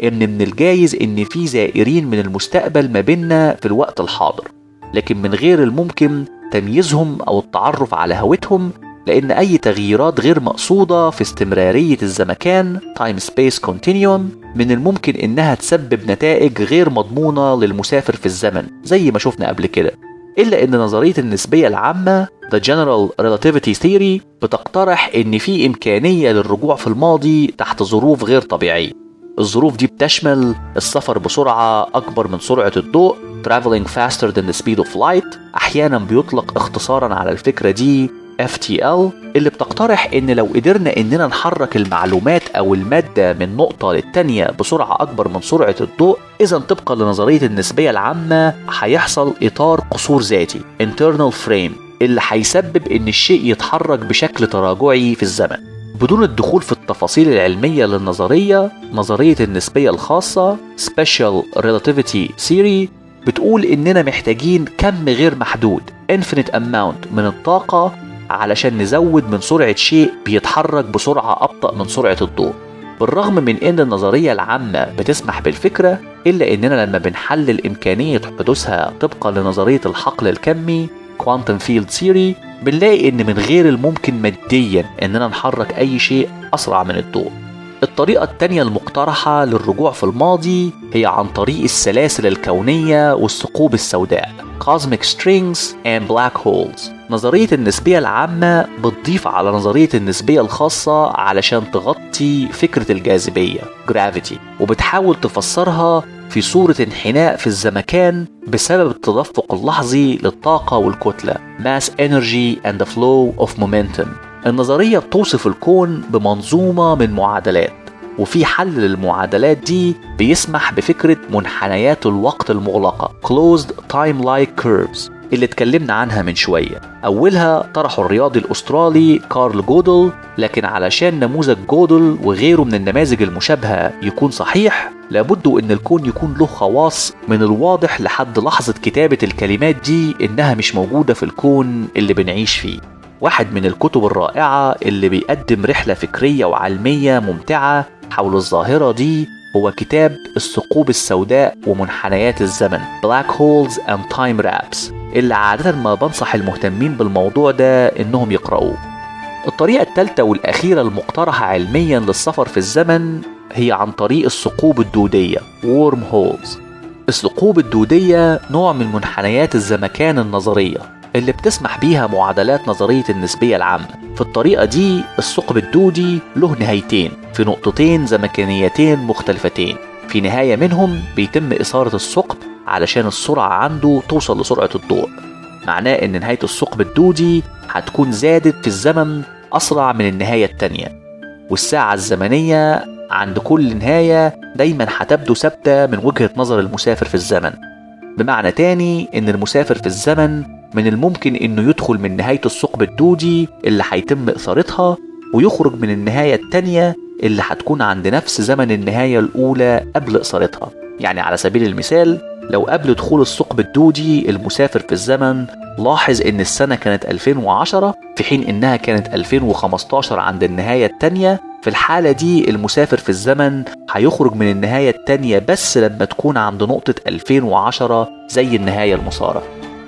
إن من الجايز إن في زائرين من المستقبل ما بيننا في الوقت الحاضر لكن من غير الممكن تمييزهم أو التعرف على هويتهم لأن أي تغييرات غير مقصودة في استمرارية الزمكان Time Space Continuum من الممكن إنها تسبب نتائج غير مضمونة للمسافر في الزمن زي ما شفنا قبل كده إلا إن نظرية النسبية العامة The General Relativity Theory بتقترح إن في إمكانية للرجوع في الماضي تحت ظروف غير طبيعية الظروف دي بتشمل السفر بسرعة أكبر من سرعة الضوء Traveling faster than the speed of light أحيانا بيطلق اختصارا على الفكرة دي FTL اللي بتقترح إن لو قدرنا إننا نحرك المعلومات أو المادة من نقطة للتانية بسرعة أكبر من سرعة الضوء إذا طبقا لنظرية النسبية العامة هيحصل إطار قصور ذاتي internal frame اللي هيسبب إن الشيء يتحرك بشكل تراجعي في الزمن بدون الدخول في التفاصيل العلمية للنظرية نظرية النسبية الخاصة Special Relativity Theory بتقول إننا محتاجين كم غير محدود infinite amount من الطاقة علشان نزود من سرعة شيء بيتحرك بسرعة أبطأ من سرعة الضوء بالرغم من ان النظرية العامة بتسمح بالفكرة الا اننا لما بنحلل امكانية حدوثها طبقا لنظرية الحقل الكمي Quantum Field Theory بنلاقي ان من غير الممكن ماديا اننا نحرك اي شيء اسرع من الضوء الطريقة التانية المقترحة للرجوع في الماضي هي عن طريق السلاسل الكونية والثقوب السوداء Cosmic Strings and Black Holes نظرية النسبية العامة بتضيف على نظرية النسبية الخاصة علشان تغطي فكرة الجاذبية Gravity وبتحاول تفسرها في صورة انحناء في الزمكان بسبب التدفق اللحظي للطاقة والكتلة Mass Energy and the Flow of Momentum النظرية بتوصف الكون بمنظومة من معادلات وفي حل للمعادلات دي بيسمح بفكرة منحنيات الوقت المغلقة Closed Time-like Curves اللي اتكلمنا عنها من شوية أولها طرحه الرياضي الأسترالي كارل جودل لكن علشان نموذج جودل وغيره من النماذج المشابهة يكون صحيح لابد أن الكون يكون له خواص من الواضح لحد لحظة كتابة الكلمات دي إنها مش موجودة في الكون اللي بنعيش فيه واحد من الكتب الرائعة اللي بيقدم رحلة فكرية وعلمية ممتعة حول الظاهرة دي هو كتاب الثقوب السوداء ومنحنيات الزمن Black Holes and Time Wraps اللي عادة ما بنصح المهتمين بالموضوع ده إنهم يقرأوه الطريقة الثالثة والأخيرة المقترحة علميا للسفر في الزمن هي عن طريق الثقوب الدودية Worm Holes الثقوب الدودية نوع من منحنيات الزمكان النظرية اللي بتسمح بيها معادلات نظرية النسبية العامة في الطريقة دي الثقب الدودي له نهايتين في نقطتين زمكانيتين مختلفتين في نهاية منهم بيتم إثارة الثقب علشان السرعة عنده توصل لسرعة الضوء معناه إن نهاية الثقب الدودي هتكون زادت في الزمن أسرع من النهاية التانية والساعة الزمنية عند كل نهاية دايما هتبدو ثابتة من وجهة نظر المسافر في الزمن بمعنى تاني إن المسافر في الزمن من الممكن إنه يدخل من نهاية الثقب الدودي اللي هيتم إثارتها ويخرج من النهاية التانية اللي هتكون عند نفس زمن النهاية الأولى قبل إثارتها يعني على سبيل المثال لو قبل دخول الثقب الدودي المسافر في الزمن لاحظ إن السنة كانت 2010 في حين إنها كانت 2015 عند النهاية التانية في الحالة دي المسافر في الزمن هيخرج من النهاية التانية بس لما تكون عند نقطة 2010 زي النهاية المسارة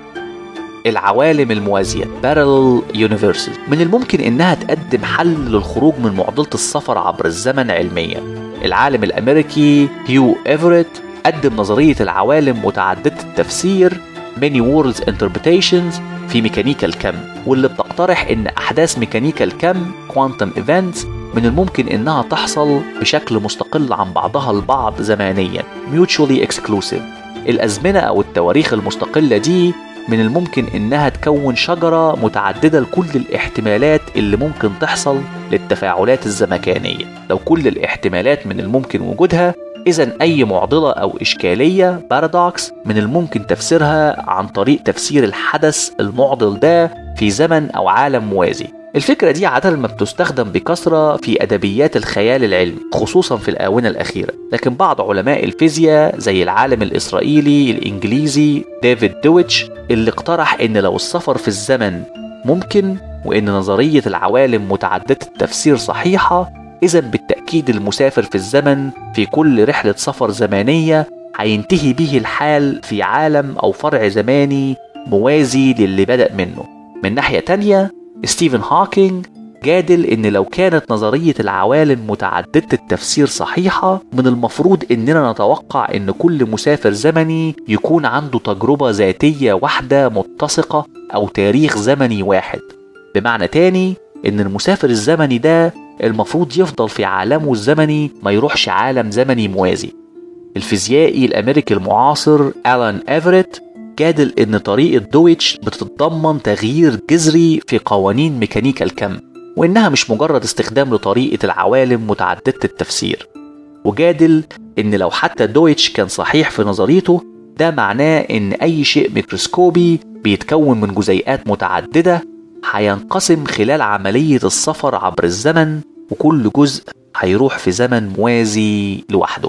العوالم الموازية Parallel Universes من الممكن إنها تقدم حل للخروج من معضلة السفر عبر الزمن علميا العالم الأمريكي هيو إيفريت قدم نظرية العوالم متعددة التفسير Many Worlds Interpretations في ميكانيكا الكم واللي بتقترح إن أحداث ميكانيكا الكم Quantum Events من الممكن إنها تحصل بشكل مستقل عن بعضها البعض زمانيا Mutually Exclusive الأزمنة أو التواريخ المستقلة دي من الممكن إنها تكون شجرة متعددة لكل الاحتمالات اللي ممكن تحصل للتفاعلات الزمكانية لو كل الاحتمالات من الممكن وجودها إذا أي معضلة أو إشكالية بارادوكس من الممكن تفسيرها عن طريق تفسير الحدث المعضل ده في زمن أو عالم موازي الفكرة دي عادة ما بتستخدم بكثرة في أدبيات الخيال العلمي خصوصا في الآونة الأخيرة لكن بعض علماء الفيزياء زي العالم الإسرائيلي الإنجليزي ديفيد دويتش اللي اقترح إن لو السفر في الزمن ممكن وإن نظرية العوالم متعددة التفسير صحيحة إذا بالتأكيد المسافر في الزمن في كل رحلة سفر زمانية هينتهي به الحال في عالم أو فرع زماني موازي للي بدأ منه من ناحية تانية ستيفن هوكينج جادل ان لو كانت نظرية العوالم متعددة التفسير صحيحة من المفروض اننا نتوقع ان كل مسافر زمني يكون عنده تجربة ذاتية واحدة متسقة او تاريخ زمني واحد بمعنى تاني ان المسافر الزمني ده المفروض يفضل في عالمه الزمني ما يروحش عالم زمني موازي الفيزيائي الامريكي المعاصر الان ايفريت جادل ان طريقة دويتش بتتضمن تغيير جذري في قوانين ميكانيكا الكم وإنها مش مجرد استخدام لطريقة العوالم متعددة التفسير وجادل إن لو حتى دويتش كان صحيح في نظريته ده معناه إن أي شيء ميكروسكوبي بيتكون من جزيئات متعددة هينقسم خلال عملية السفر عبر الزمن وكل جزء هيروح في زمن موازي لوحده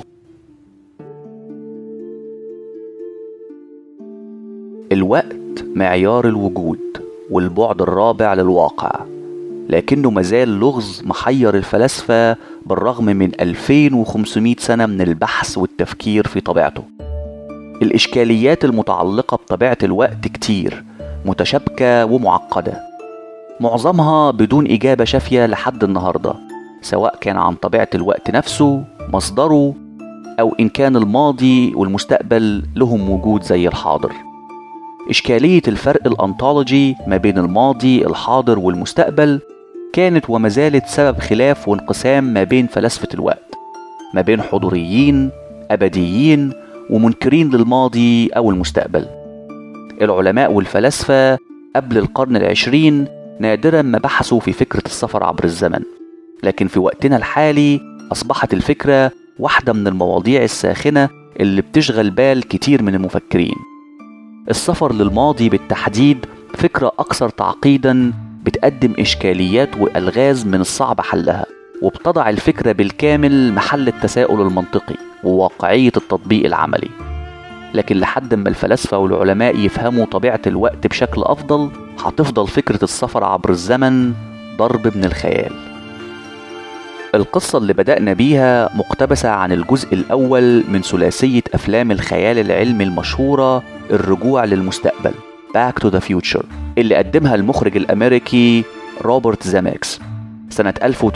الوقت معيار الوجود والبعد الرابع للواقع لكنه مازال لغز محير الفلاسفة بالرغم من 2500 سنة من البحث والتفكير في طبيعته الإشكاليات المتعلقة بطبيعة الوقت كتير متشابكة ومعقدة معظمها بدون إجابة شافية لحد النهاردة سواء كان عن طبيعة الوقت نفسه مصدره أو إن كان الماضي والمستقبل لهم وجود زي الحاضر إشكالية الفرق الأنطولوجي ما بين الماضي الحاضر والمستقبل كانت وما زالت سبب خلاف وانقسام ما بين فلاسفة الوقت ما بين حضوريين أبديين ومنكرين للماضي أو المستقبل العلماء والفلاسفة قبل القرن العشرين نادرا ما بحثوا في فكرة السفر عبر الزمن لكن في وقتنا الحالي أصبحت الفكرة واحدة من المواضيع الساخنة اللي بتشغل بال كتير من المفكرين السفر للماضي بالتحديد فكرة أكثر تعقيدا بتقدم إشكاليات وألغاز من الصعب حلها وبتضع الفكرة بالكامل محل التساؤل المنطقي وواقعية التطبيق العملي لكن لحد ما الفلاسفة والعلماء يفهموا طبيعة الوقت بشكل أفضل هتفضل فكرة السفر عبر الزمن ضرب من الخيال القصة اللي بدأنا بيها مقتبسة عن الجزء الأول من ثلاثية أفلام الخيال العلمي المشهورة الرجوع للمستقبل Back to the Future اللي قدمها المخرج الأمريكي روبرت زامكس سنة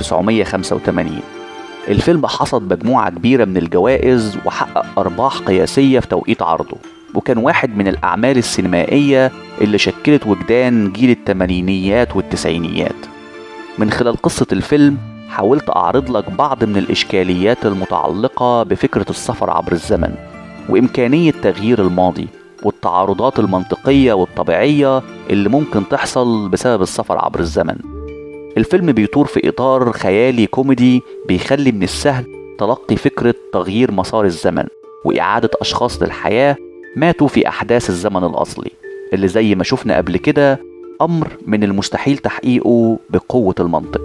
1985 الفيلم حصد مجموعة كبيرة من الجوائز وحقق أرباح قياسية في توقيت عرضه وكان واحد من الأعمال السينمائية اللي شكلت وجدان جيل التمانينيات والتسعينيات من خلال قصة الفيلم حاولت أعرض لك بعض من الإشكاليات المتعلقة بفكرة السفر عبر الزمن وإمكانية تغيير الماضي والتعارضات المنطقية والطبيعية اللي ممكن تحصل بسبب السفر عبر الزمن الفيلم بيطور في إطار خيالي كوميدي بيخلي من السهل تلقي فكرة تغيير مسار الزمن وإعادة أشخاص للحياة ماتوا في أحداث الزمن الأصلي اللي زي ما شفنا قبل كده أمر من المستحيل تحقيقه بقوة المنطق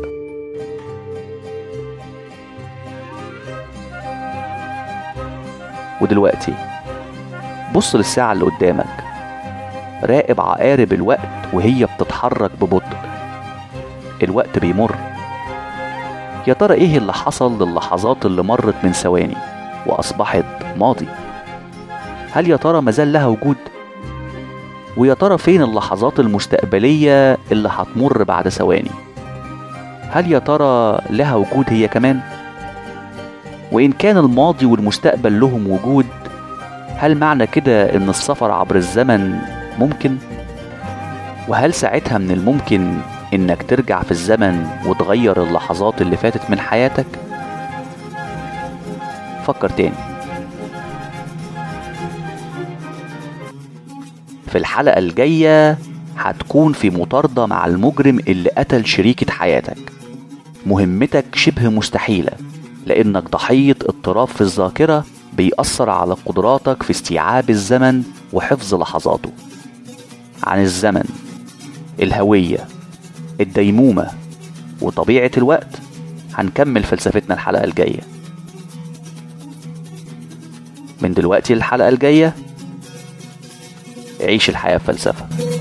ودلوقتي بص للساعة اللي قدامك راقب عقارب الوقت وهي بتتحرك ببطء الوقت بيمر يا ترى ايه اللي حصل للحظات اللي مرت من ثواني واصبحت ماضي هل يا ترى مازال لها وجود ويا ترى فين اللحظات المستقبلية اللي هتمر بعد ثواني هل يا ترى لها وجود هي كمان وإن كان الماضي والمستقبل لهم وجود هل معنى كده إن السفر عبر الزمن ممكن؟ وهل ساعتها من الممكن إنك ترجع في الزمن وتغير اللحظات اللي فاتت من حياتك؟ فكر تاني في الحلقة الجاية هتكون في مطاردة مع المجرم اللي قتل شريكة حياتك مهمتك شبه مستحيلة لأنك ضحية اضطراب في الذاكرة بيأثر على قدراتك في استيعاب الزمن وحفظ لحظاته عن الزمن الهوية الديمومة وطبيعة الوقت هنكمل فلسفتنا الحلقة الجاية من دلوقتي الحلقة الجاية عيش الحياة بفلسفة